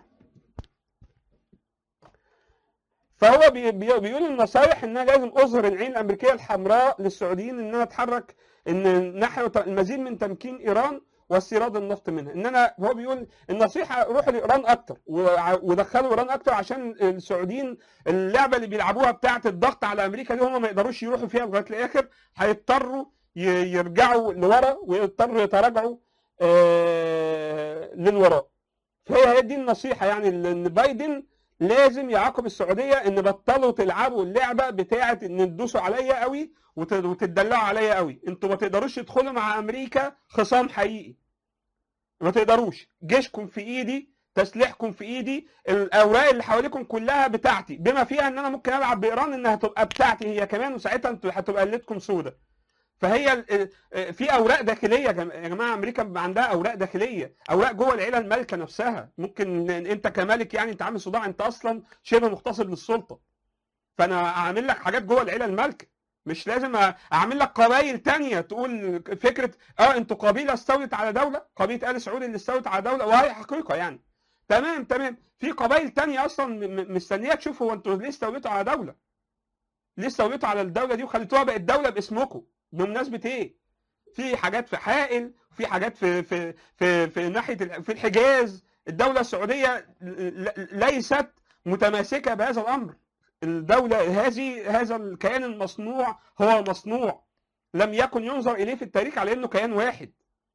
فهو بي بي بيقول النصايح ان انا لازم اظهر العين الامريكيه الحمراء للسعوديين ان انا اتحرك ان نحو المزيد من تمكين ايران واستيراد النفط منها ان انا هو بيقول النصيحه روحوا لايران اكتر وع- ودخلوا ايران اكتر عشان السعوديين اللعبه اللي بيلعبوها بتاعه الضغط على امريكا دي هم ما يقدروش يروحوا فيها لغايه الاخر هيضطروا ي- يرجعوا لورا ويضطروا يتراجعوا آه، للوراء فهي هي دي النصيحه يعني ان بايدن لازم يعاقب السعوديه ان بطلوا تلعبوا اللعبه بتاعه ان تدوسوا عليا قوي وت- وتدلعوا عليا قوي انتوا ما تقدروش تدخلوا مع امريكا خصام حقيقي ما تقدروش جيشكم في ايدي تسليحكم في ايدي الاوراق اللي حواليكم كلها بتاعتي بما فيها ان انا ممكن العب بايران انها تبقى بتاعتي هي كمان وساعتها انتوا هتبقى قلتكم سودة فهي ال- ال- في اوراق داخليه يا جم- يا جماعه امريكا بيبقى عندها اوراق داخليه اوراق جوه العيله المالكه نفسها ممكن إن انت كمالك يعني انت عامل صداع انت اصلا شبه مغتصب للسلطه فانا اعمل لك حاجات جوه العيله المالكه مش لازم أ- اعمل لك قبائل تانية تقول فكره اه انتوا قبيله استولت على دوله قبيله ال سعود اللي استولت على دوله وهي حقيقه يعني تمام تمام في قبائل تانية اصلا م- م- مستنيه تشوف هو انتوا ليه استوليتوا على دوله ليه استوليتوا على الدوله دي وخليتوها بقت دوله باسمكم بمناسبه ايه في حاجات في حائل في حاجات في في في, في ناحيه ال- في الحجاز الدوله السعوديه ل- ل- ليست متماسكه بهذا الامر الدوله هذه هذا الكيان المصنوع هو مصنوع لم يكن ينظر اليه في التاريخ على انه كيان واحد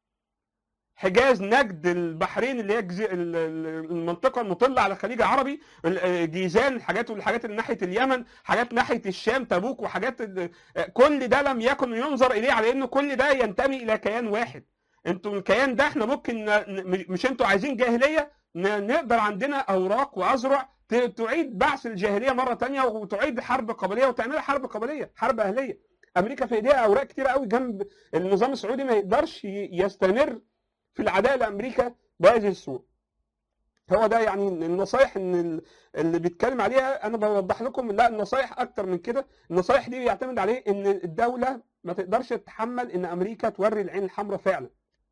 حجاز نجد البحرين اللي هي الجزي- ال- ال- المنطقه المطله على الخليج العربي ال- جيزان الحاجات والحاجات اللي ناحيه اليمن حاجات ناحيه الشام تبوك وحاجات ال- كل ده لم يكن ينظر اليه على انه كل ده ينتمي الى كيان واحد انتوا الكيان ده احنا ممكن ن- ن- مش انتوا عايزين جاهليه ن- نقدر عندنا اوراق واذرع ت- تعيد بعث الجاهليه مره تانية وتعيد حرب قبليه وتعملها حرب قبليه حرب اهليه امريكا في ايديها اوراق كتيره قوي جنب النظام السعودي ما يقدرش ي- يستمر في العداء لامريكا بهذه الصوره هو ده يعني النصايح ان ال- اللي بيتكلم عليها انا بوضح لكم لا النصايح اكتر من كده النصايح دي بيعتمد عليه ان الدوله ما تقدرش تتحمل ان امريكا توري العين الحمراء فعلا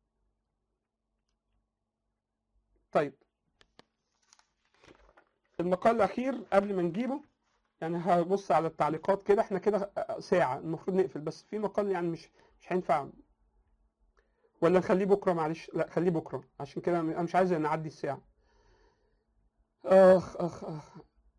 طيب المقال الاخير قبل ما نجيبه يعني هبص على التعليقات كده احنا كده ساعه المفروض نقفل بس في مقال يعني مش مش هينفع ولا نخليه بكره معلش لا خليه بكره عشان كده انا مش عايز نعدي الساعه اخ اخ اخ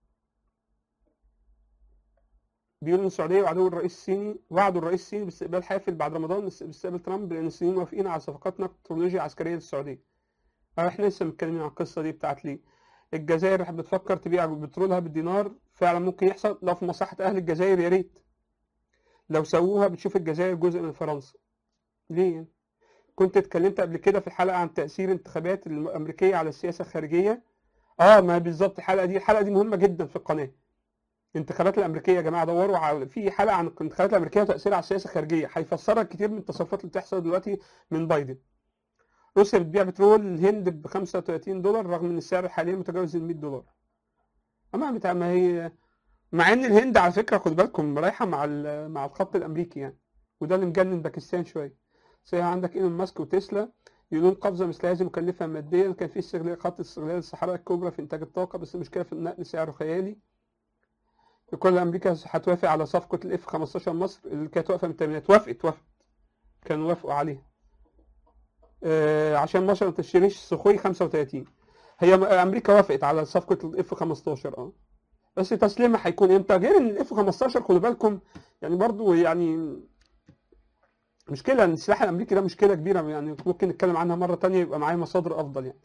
بيقول ان السعوديه وعدو الرئيس الصيني وعدوا الرئيس الصيني باستقبال حافل بعد رمضان باستقبال ترامب لان الصينيين موافقين على صفقات نقل تكنولوجيا عسكريه للسعوديه. اه احنا لسه متكلمين عن القصه دي بتاعت ليه الجزائر بتفكر تبيع بترولها بالدينار فعلا ممكن يحصل لو في مصلحه اهل الجزائر يا ريت لو سووها بتشوف الجزائر جزء من فرنسا ليه يعني؟ كنت اتكلمت قبل كده في الحلقه عن تاثير الانتخابات الامريكيه على السياسه الخارجيه اه ما بالظبط الحلقه دي الحلقه دي مهمه جدا في القناه الانتخابات الامريكيه يا جماعه دوروا على في حلقه عن الانتخابات الامريكيه وتاثيرها على السياسه الخارجيه هيفسرها كتير من التصرفات اللي بتحصل دلوقتي من بايدن روسيا بتبيع بترول الهند ب 35 دولار رغم ان السعر حاليا متجاوز ال 100 دولار اما بتاع ما هي مع ان الهند على فكره خد بالكم رايحه مع ال- مع الخط الامريكي يعني وده اللي مجنن باكستان شويه زي عندك ايلون ماسك وتسلا يقولون قفزه مثل هذه مكلفه ماديا كان في استغلال خط استغلال الصحراء الكبرى في انتاج الطاقه بس المشكله في النقل سعره خيالي كل امريكا هتوافق على صفقه الاف 15 مصر اللي كانت واقفه من الثمانينات وافقت وافقت كانوا وافقوا عليها آه عشان مصر ما تشتريش سخوي 35 هي م- امريكا وافقت على صفقه الاف 15 اه بس تسليمها هيكون امتى غير ان الاف 15 خدوا بالكم يعني برضو يعني مشكله ان السلاح الامريكي ده مشكله كبيره يعني ممكن نتكلم عنها مره تانية يبقى معايا مصادر افضل يعني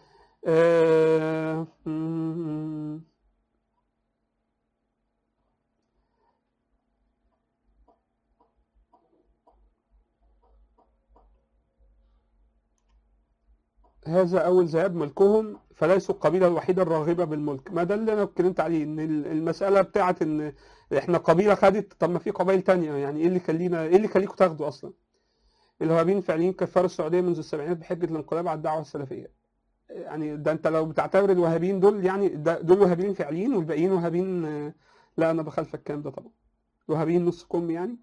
آه، م- هذا أول ذهاب ملكهم فليسوا القبيلة الوحيدة الراغبة بالملك ما ده اللي أنا اتكلمت عليه إن ال- المسألة بتاعت إن إحنا قبيلة خدت طب ما في قبائل تانية يعني إيه اللي يخلينا إيه اللي يخليكم تاخدوا أصلا الوهابيين فعليين كفروا السعودية منذ السبعينات بحجة الانقلاب على الدعوة السلفية يعني ده أنت لو بتعتبر الوهابيين دول يعني ده دول وهابيين فعليين والباقيين وهابيين آه، لا أنا بخالف الكلام ده طبعا الوهابيين نص كم يعني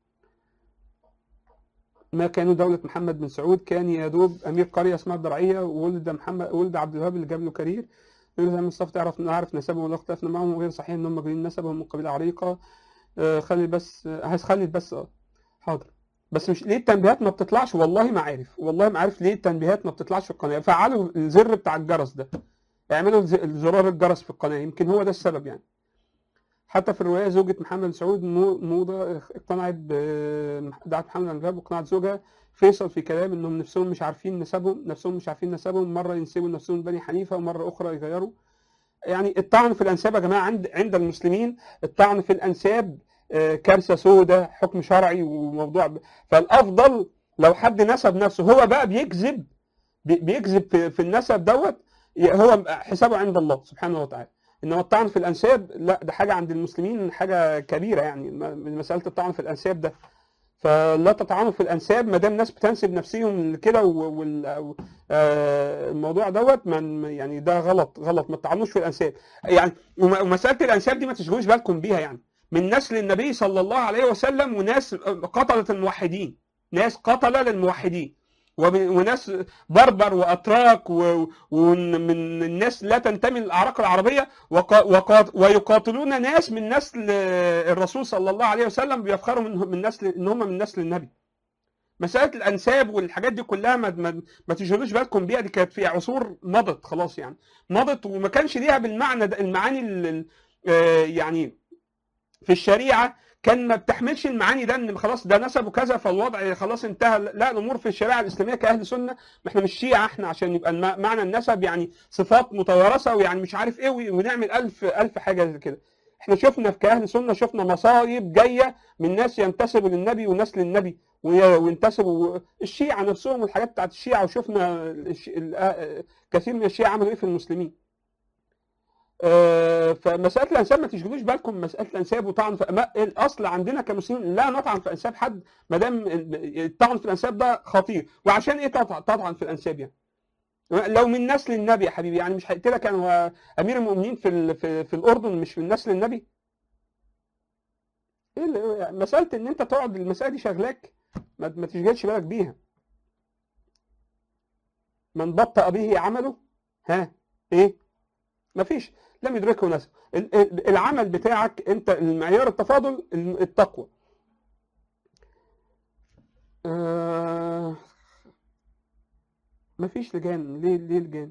ما كانوا دولة محمد بن سعود كان يا دوب أمير قرية اسمها الدرعية وولد محمد ولد عبد الوهاب اللي جاب له كارير يقول لهم مصطفى تعرف نعرف نسبهم ولا اختلفنا معهم وغير صحيح إن هم جايين نسبهم من قبيلة عريقة آه، خلي بس آه، عايز خلي بس اه حاضر بس مش ليه التنبيهات ما بتطلعش والله ما عارف والله ما عارف ليه التنبيهات ما بتطلعش في القناة فعلوا الزر بتاع الجرس ده اعملوا الز- زرار الجرس في القناة يمكن هو ده السبب يعني حتى في الرواية زوجة محمد بن سعود مو- موضة اقتنعت ب- دعت محمد بن الوهاب واقتنعت زوجها فيصل في كلام انهم نفسهم مش عارفين نسبهم نفسهم مش عارفين نسبهم مرة ينسبوا نفسهم بني حنيفة ومرة أخرى يغيروا يعني الطعن في الأنساب يا جماعة عند عند المسلمين الطعن في الأنساب آه، كارثة سوداء حكم شرعي وموضوع ب- فالأفضل لو حد نسب نفسه هو بقى بيكذب بي- بيكذب في, في النسب دوت ي- هو حسابه عند الله سبحانه وتعالى انما الطعن في الانساب لا ده حاجه عند المسلمين حاجه كبيره يعني م- من مساله الطعن في الانساب ده فلا تطعنوا في الانساب ما دام ناس بتنسب نفسهم كده والموضوع دوت من يعني ده غلط غلط ما تطعنوش في الانساب يعني وم- ومساله الانساب دي ما تشغلوش بالكم بيها يعني من نسل النبي صلى الله عليه وسلم وناس قتلت الموحدين ناس قتله للموحدين ومن- وناس بربر واتراك و- ومن الناس لا تنتمي للاعراق العربيه وقا- وقا- ويقاتلون ناس من نسل الرسول صلى الله عليه وسلم بيفخروا من من نسل ان هم من نسل النبي. مساله الانساب والحاجات دي كلها ما, ما, ما تشغلوش بالكم بيها دي كانت في عصور مضت خلاص يعني مضت وما كانش ليها بالمعنى ده المعاني ال- ال- آه، يعني في الشريعه كان ما بتحملش المعاني ده ان خلاص ده نسب وكذا فالوضع خلاص انتهى لا الامور في الشريعه الاسلاميه كاهل سنه ما احنا مش شيعه احنا عشان يبقى الم- معنى النسب يعني صفات متوارثه ويعني مش عارف ايه ونعمل ألف ألف حاجه زي كده احنا شفنا في كاهل سنه شفنا مصايب جايه من ناس ينتسبوا للنبي ونسل النبي وي- وينتسبوا الشيعه نفسهم والحاجات بتاعت الشيعه وشفنا الش- ال- آه، كثير من الشيعه عملوا ايه في المسلمين آه، فمساله الانساب ما تشغلوش بالكم مساله الانساب وطعن في ما- الاصل عندنا كمسلمين لا نطعن في انساب حد ما دام الطعن في الانساب ده خطير وعشان ايه تطع- تطعن في الانساب يعني لو من نسل النبي يا حبيبي يعني مش هقتلك كان هو امير المؤمنين في ال- في, في الاردن مش من نسل النبي ايه اللي- يعني مساله ان انت تقعد المساله دي شغلاك ما, ما تشغلش بالك بيها من بطأ به عمله ها ايه مفيش لم يدركه نسب ال- ال- العمل بتاعك انت المعيار التفاضل ال- التقوى آه مفيش لجان ليه ليه لجان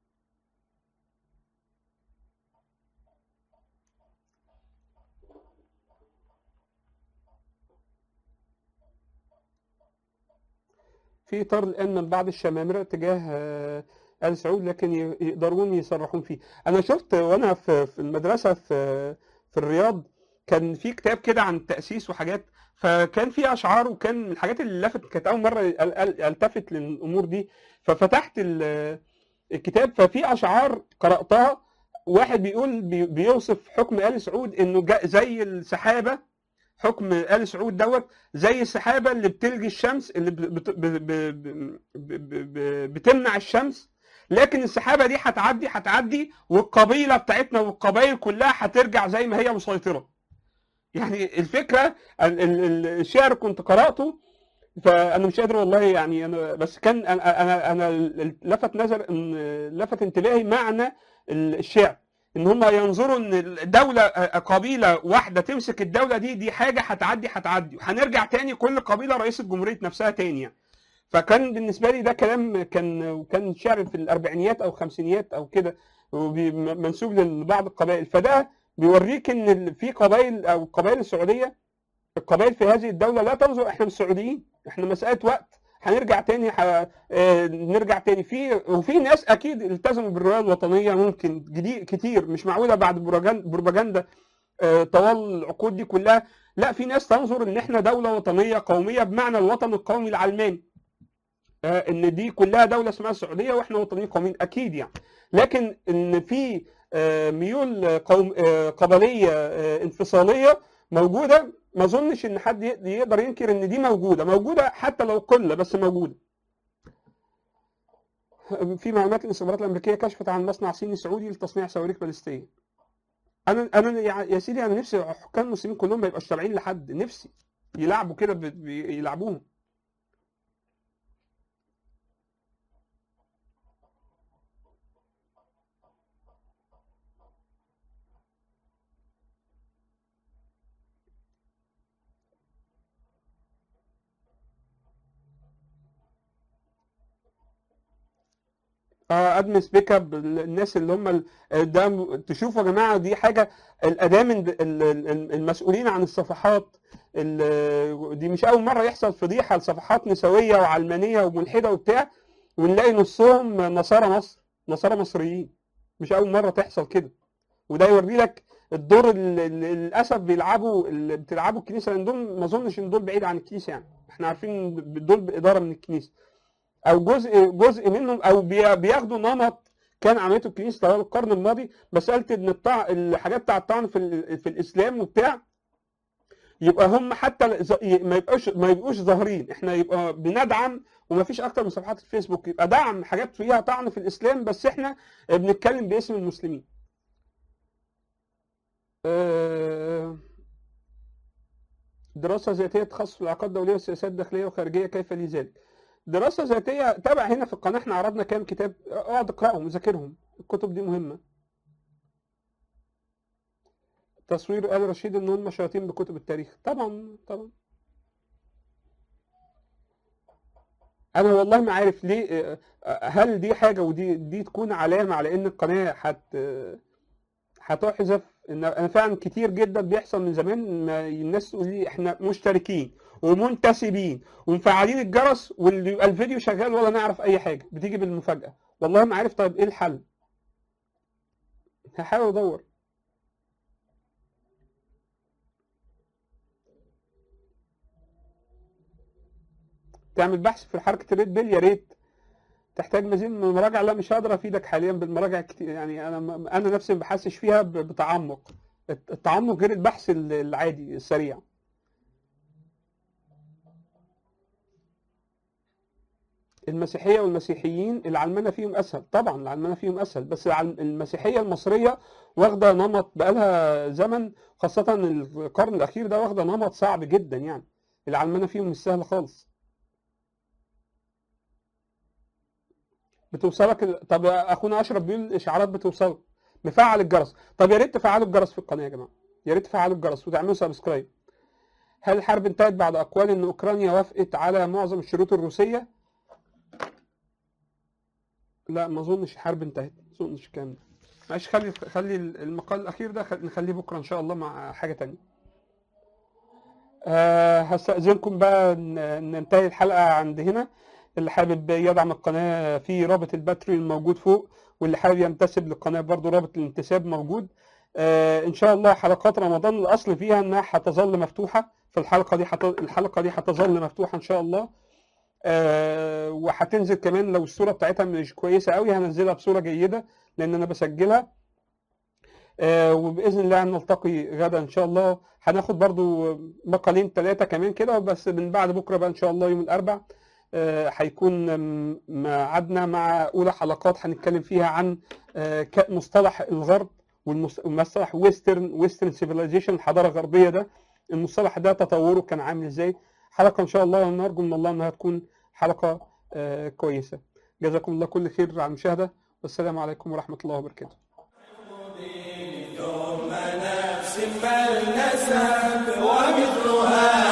في اطار الان من بعد الشمامره تجاه آه، ال سعود لكن ي- يقدرون يصرحون فيه انا شفت وانا في في المدرسه في في الرياض كان في كتاب كده عن التاسيس وحاجات فكان في اشعار وكان من الحاجات اللي لفت كانت اول مره ال- ال- التفت للامور دي ففتحت ال- الكتاب ففي اشعار قراتها واحد بيقول بي- بيوصف حكم ال سعود انه جا- زي السحابه حكم ال سعود دوت زي السحابه اللي بتلجي الشمس اللي بت- بت- ب- ب- ب- ب- ب- بتمنع الشمس لكن السحابه دي هتعدي هتعدي والقبيله بتاعتنا والقبائل كلها هترجع زي ما هي مسيطره يعني الفكره ال- ال- ال- الشعر كنت قراته فانا مش قادر والله يعني انا بس كان انا انا انا ال- لفت نظر ان لفت انتباهي معنى ال- الشعر ان هم ينظروا ان الدوله قبيله واحده تمسك الدوله دي دي حاجه هتعدي هتعدي وهنرجع تاني كل قبيله رئيسه جمهوريه نفسها تاني يعني. فكان بالنسبه لي ده كلام كان كان شعر في الاربعينيات او الخمسينيات او كده وبي- م- منسوب لبعض القبائل فده بيوريك ان ال- في قبائل او القبائل السعوديه القبائل في هذه الدوله لا تنظر احنا مش سعوديين احنا مساله وقت هنرجع تاني ح... آه، نرجع تاني في وفي ناس اكيد التزموا بالروايه الوطنيه ممكن جديد كتير مش معقوله بعد بروجان- بروباجندا آه، طوال العقود دي كلها لا في ناس تنظر ان احنا دوله وطنيه قوميه بمعنى الوطن القومي العلماني آه، ان دي كلها دوله اسمها السعوديه واحنا وطنيين قوميين اكيد يعني لكن ان في آه، ميول قوم آه، قبليه آه، انفصاليه موجوده ما اظنش ان حد ي- يقدر ينكر ان دي موجوده موجوده حتى لو قله بس موجوده في معلومات الاستخبارات الامريكيه كشفت عن مصنع صيني سعودي لتصنيع صواريخ باليستيه انا انا يا يا سيدي انا نفسي حكام المسلمين كلهم ما يبقاش تابعين لحد نفسي يلعبوا كده ب- ب- يلعبوهم اه ادمس بيك اب الناس اللي هم ال- ده م- تشوفوا يا جماعه دي حاجه الادامن ال- ال- المسؤولين عن الصفحات ال- دي مش اول مره يحصل فضيحه لصفحات نسويه وعلمانيه وملحده وبتاع ونلاقي نصهم نصارى مصر نصارى مصريين مش اول مره تحصل كده وده يوري لك الدور اللي اللي للاسف بيلعبوا اللي بتلعبوا الكنيسه لان دول ما اظنش ان دول بعيد عن الكنيسه يعني احنا عارفين إن دول باداره من الكنيسه او جزء جزء منهم او بي- بياخدوا نمط كان عملته الكنيسه طوال القرن الماضي مساله ان الطع... الحاجات بتاع الطعن في, ال... في الاسلام وبتاع يبقى هم حتى ز- ما يبقوش ما يبقوش ظاهرين احنا يبقى بندعم وما فيش اكتر من صفحات الفيسبوك يبقى دعم حاجات فيها طعن في الاسلام بس احنا بنتكلم باسم المسلمين آه، دراسة ذاتية تخصص في العلاقات الدولية والسياسات الداخلية وخارجية كيف لي ذلك دراسة ذاتية تابع هنا في القناة احنا عرضنا كام كتاب اقعد اقرأهم وذاكرهم الكتب دي مهمة تصوير آل رشيد ان هم شياطين بكتب التاريخ طبعا طبعا انا والله ما عارف ليه آه، هل دي حاجة ودي دي تكون علامة على ان القناة هت هتحذف ان انا فعلا كتير جدا بيحصل من زمان ما الناس تقول لي احنا مشتركين ومنتسبين ومفعلين الجرس واللي يبقى الفيديو شغال ولا نعرف اي حاجه بتيجي بالمفاجاه والله ما عارف طيب ايه الحل هحاول ادور تعمل بحث في حركه الريد بيل يا ريت تحتاج مزيد من المراجعه لا مش هقدر افيدك حاليا بالمراجع كتير يعني انا انا نفسي ما بحثش فيها ب- بتعمق التعمق غير البحث ال- العادي السريع المسيحيه والمسيحيين العلمنه فيهم اسهل طبعا العلمنه فيهم اسهل بس العلم- المسيحيه المصريه واخده نمط بقالها زمن خاصه القرن الاخير ده واخده نمط صعب جدا يعني العلمنه فيهم مش سهله خالص بتوصلك ال... طب اخونا اشرف بيقول الاشعارات بتوصلك مفعل الجرس طب يا ريت تفعلوا الجرس في القناه يا جماعه يا ريت تفعلوا الجرس وتعملوا سبسكرايب هل الحرب انتهت بعد اقوال ان اوكرانيا وافقت على معظم الشروط الروسيه لا ما اظنش الحرب انتهت ما اظنش الكلام ده معلش خلي خلي المقال الاخير ده خل- نخليه بكره ان شاء الله مع حاجه تانية أه هستأذنكم بقى ن- ننتهي الحلقة عند هنا اللي حابب يدعم القناة في رابط الباتريون موجود فوق واللي حابب ينتسب للقناة برضو رابط الانتساب موجود آه، ان شاء الله حلقات رمضان الاصل فيها انها هتظل مفتوحه في الحلقه دي حت... الحلقه دي هتظل مفتوحه ان شاء الله آه، وهتنزل كمان لو الصوره بتاعتها مش كويسه قوي هنزلها بصوره جيده لان انا بسجلها آه، وباذن الله نلتقي غدا ان شاء الله هناخد برضو مقالين ثلاثه كمان كده بس من بعد بكره بقى ان شاء الله يوم الاربع آه، هيكون م- ميعادنا مع اولى حلقات هنتكلم فيها عن آه، ك- مصطلح الغرب والمص- والمصطلح ويسترن ويسترن سيفيلايزيشن الحضاره الغربيه ده المصطلح ده تطوره كان عامل ازاي حلقه ان شاء الله نرجو من الله انها تكون حلقه آه، كويسه جزاكم الله كل خير على المشاهده والسلام عليكم ورحمه الله وبركاته ثم نفس بل نسب ومثلها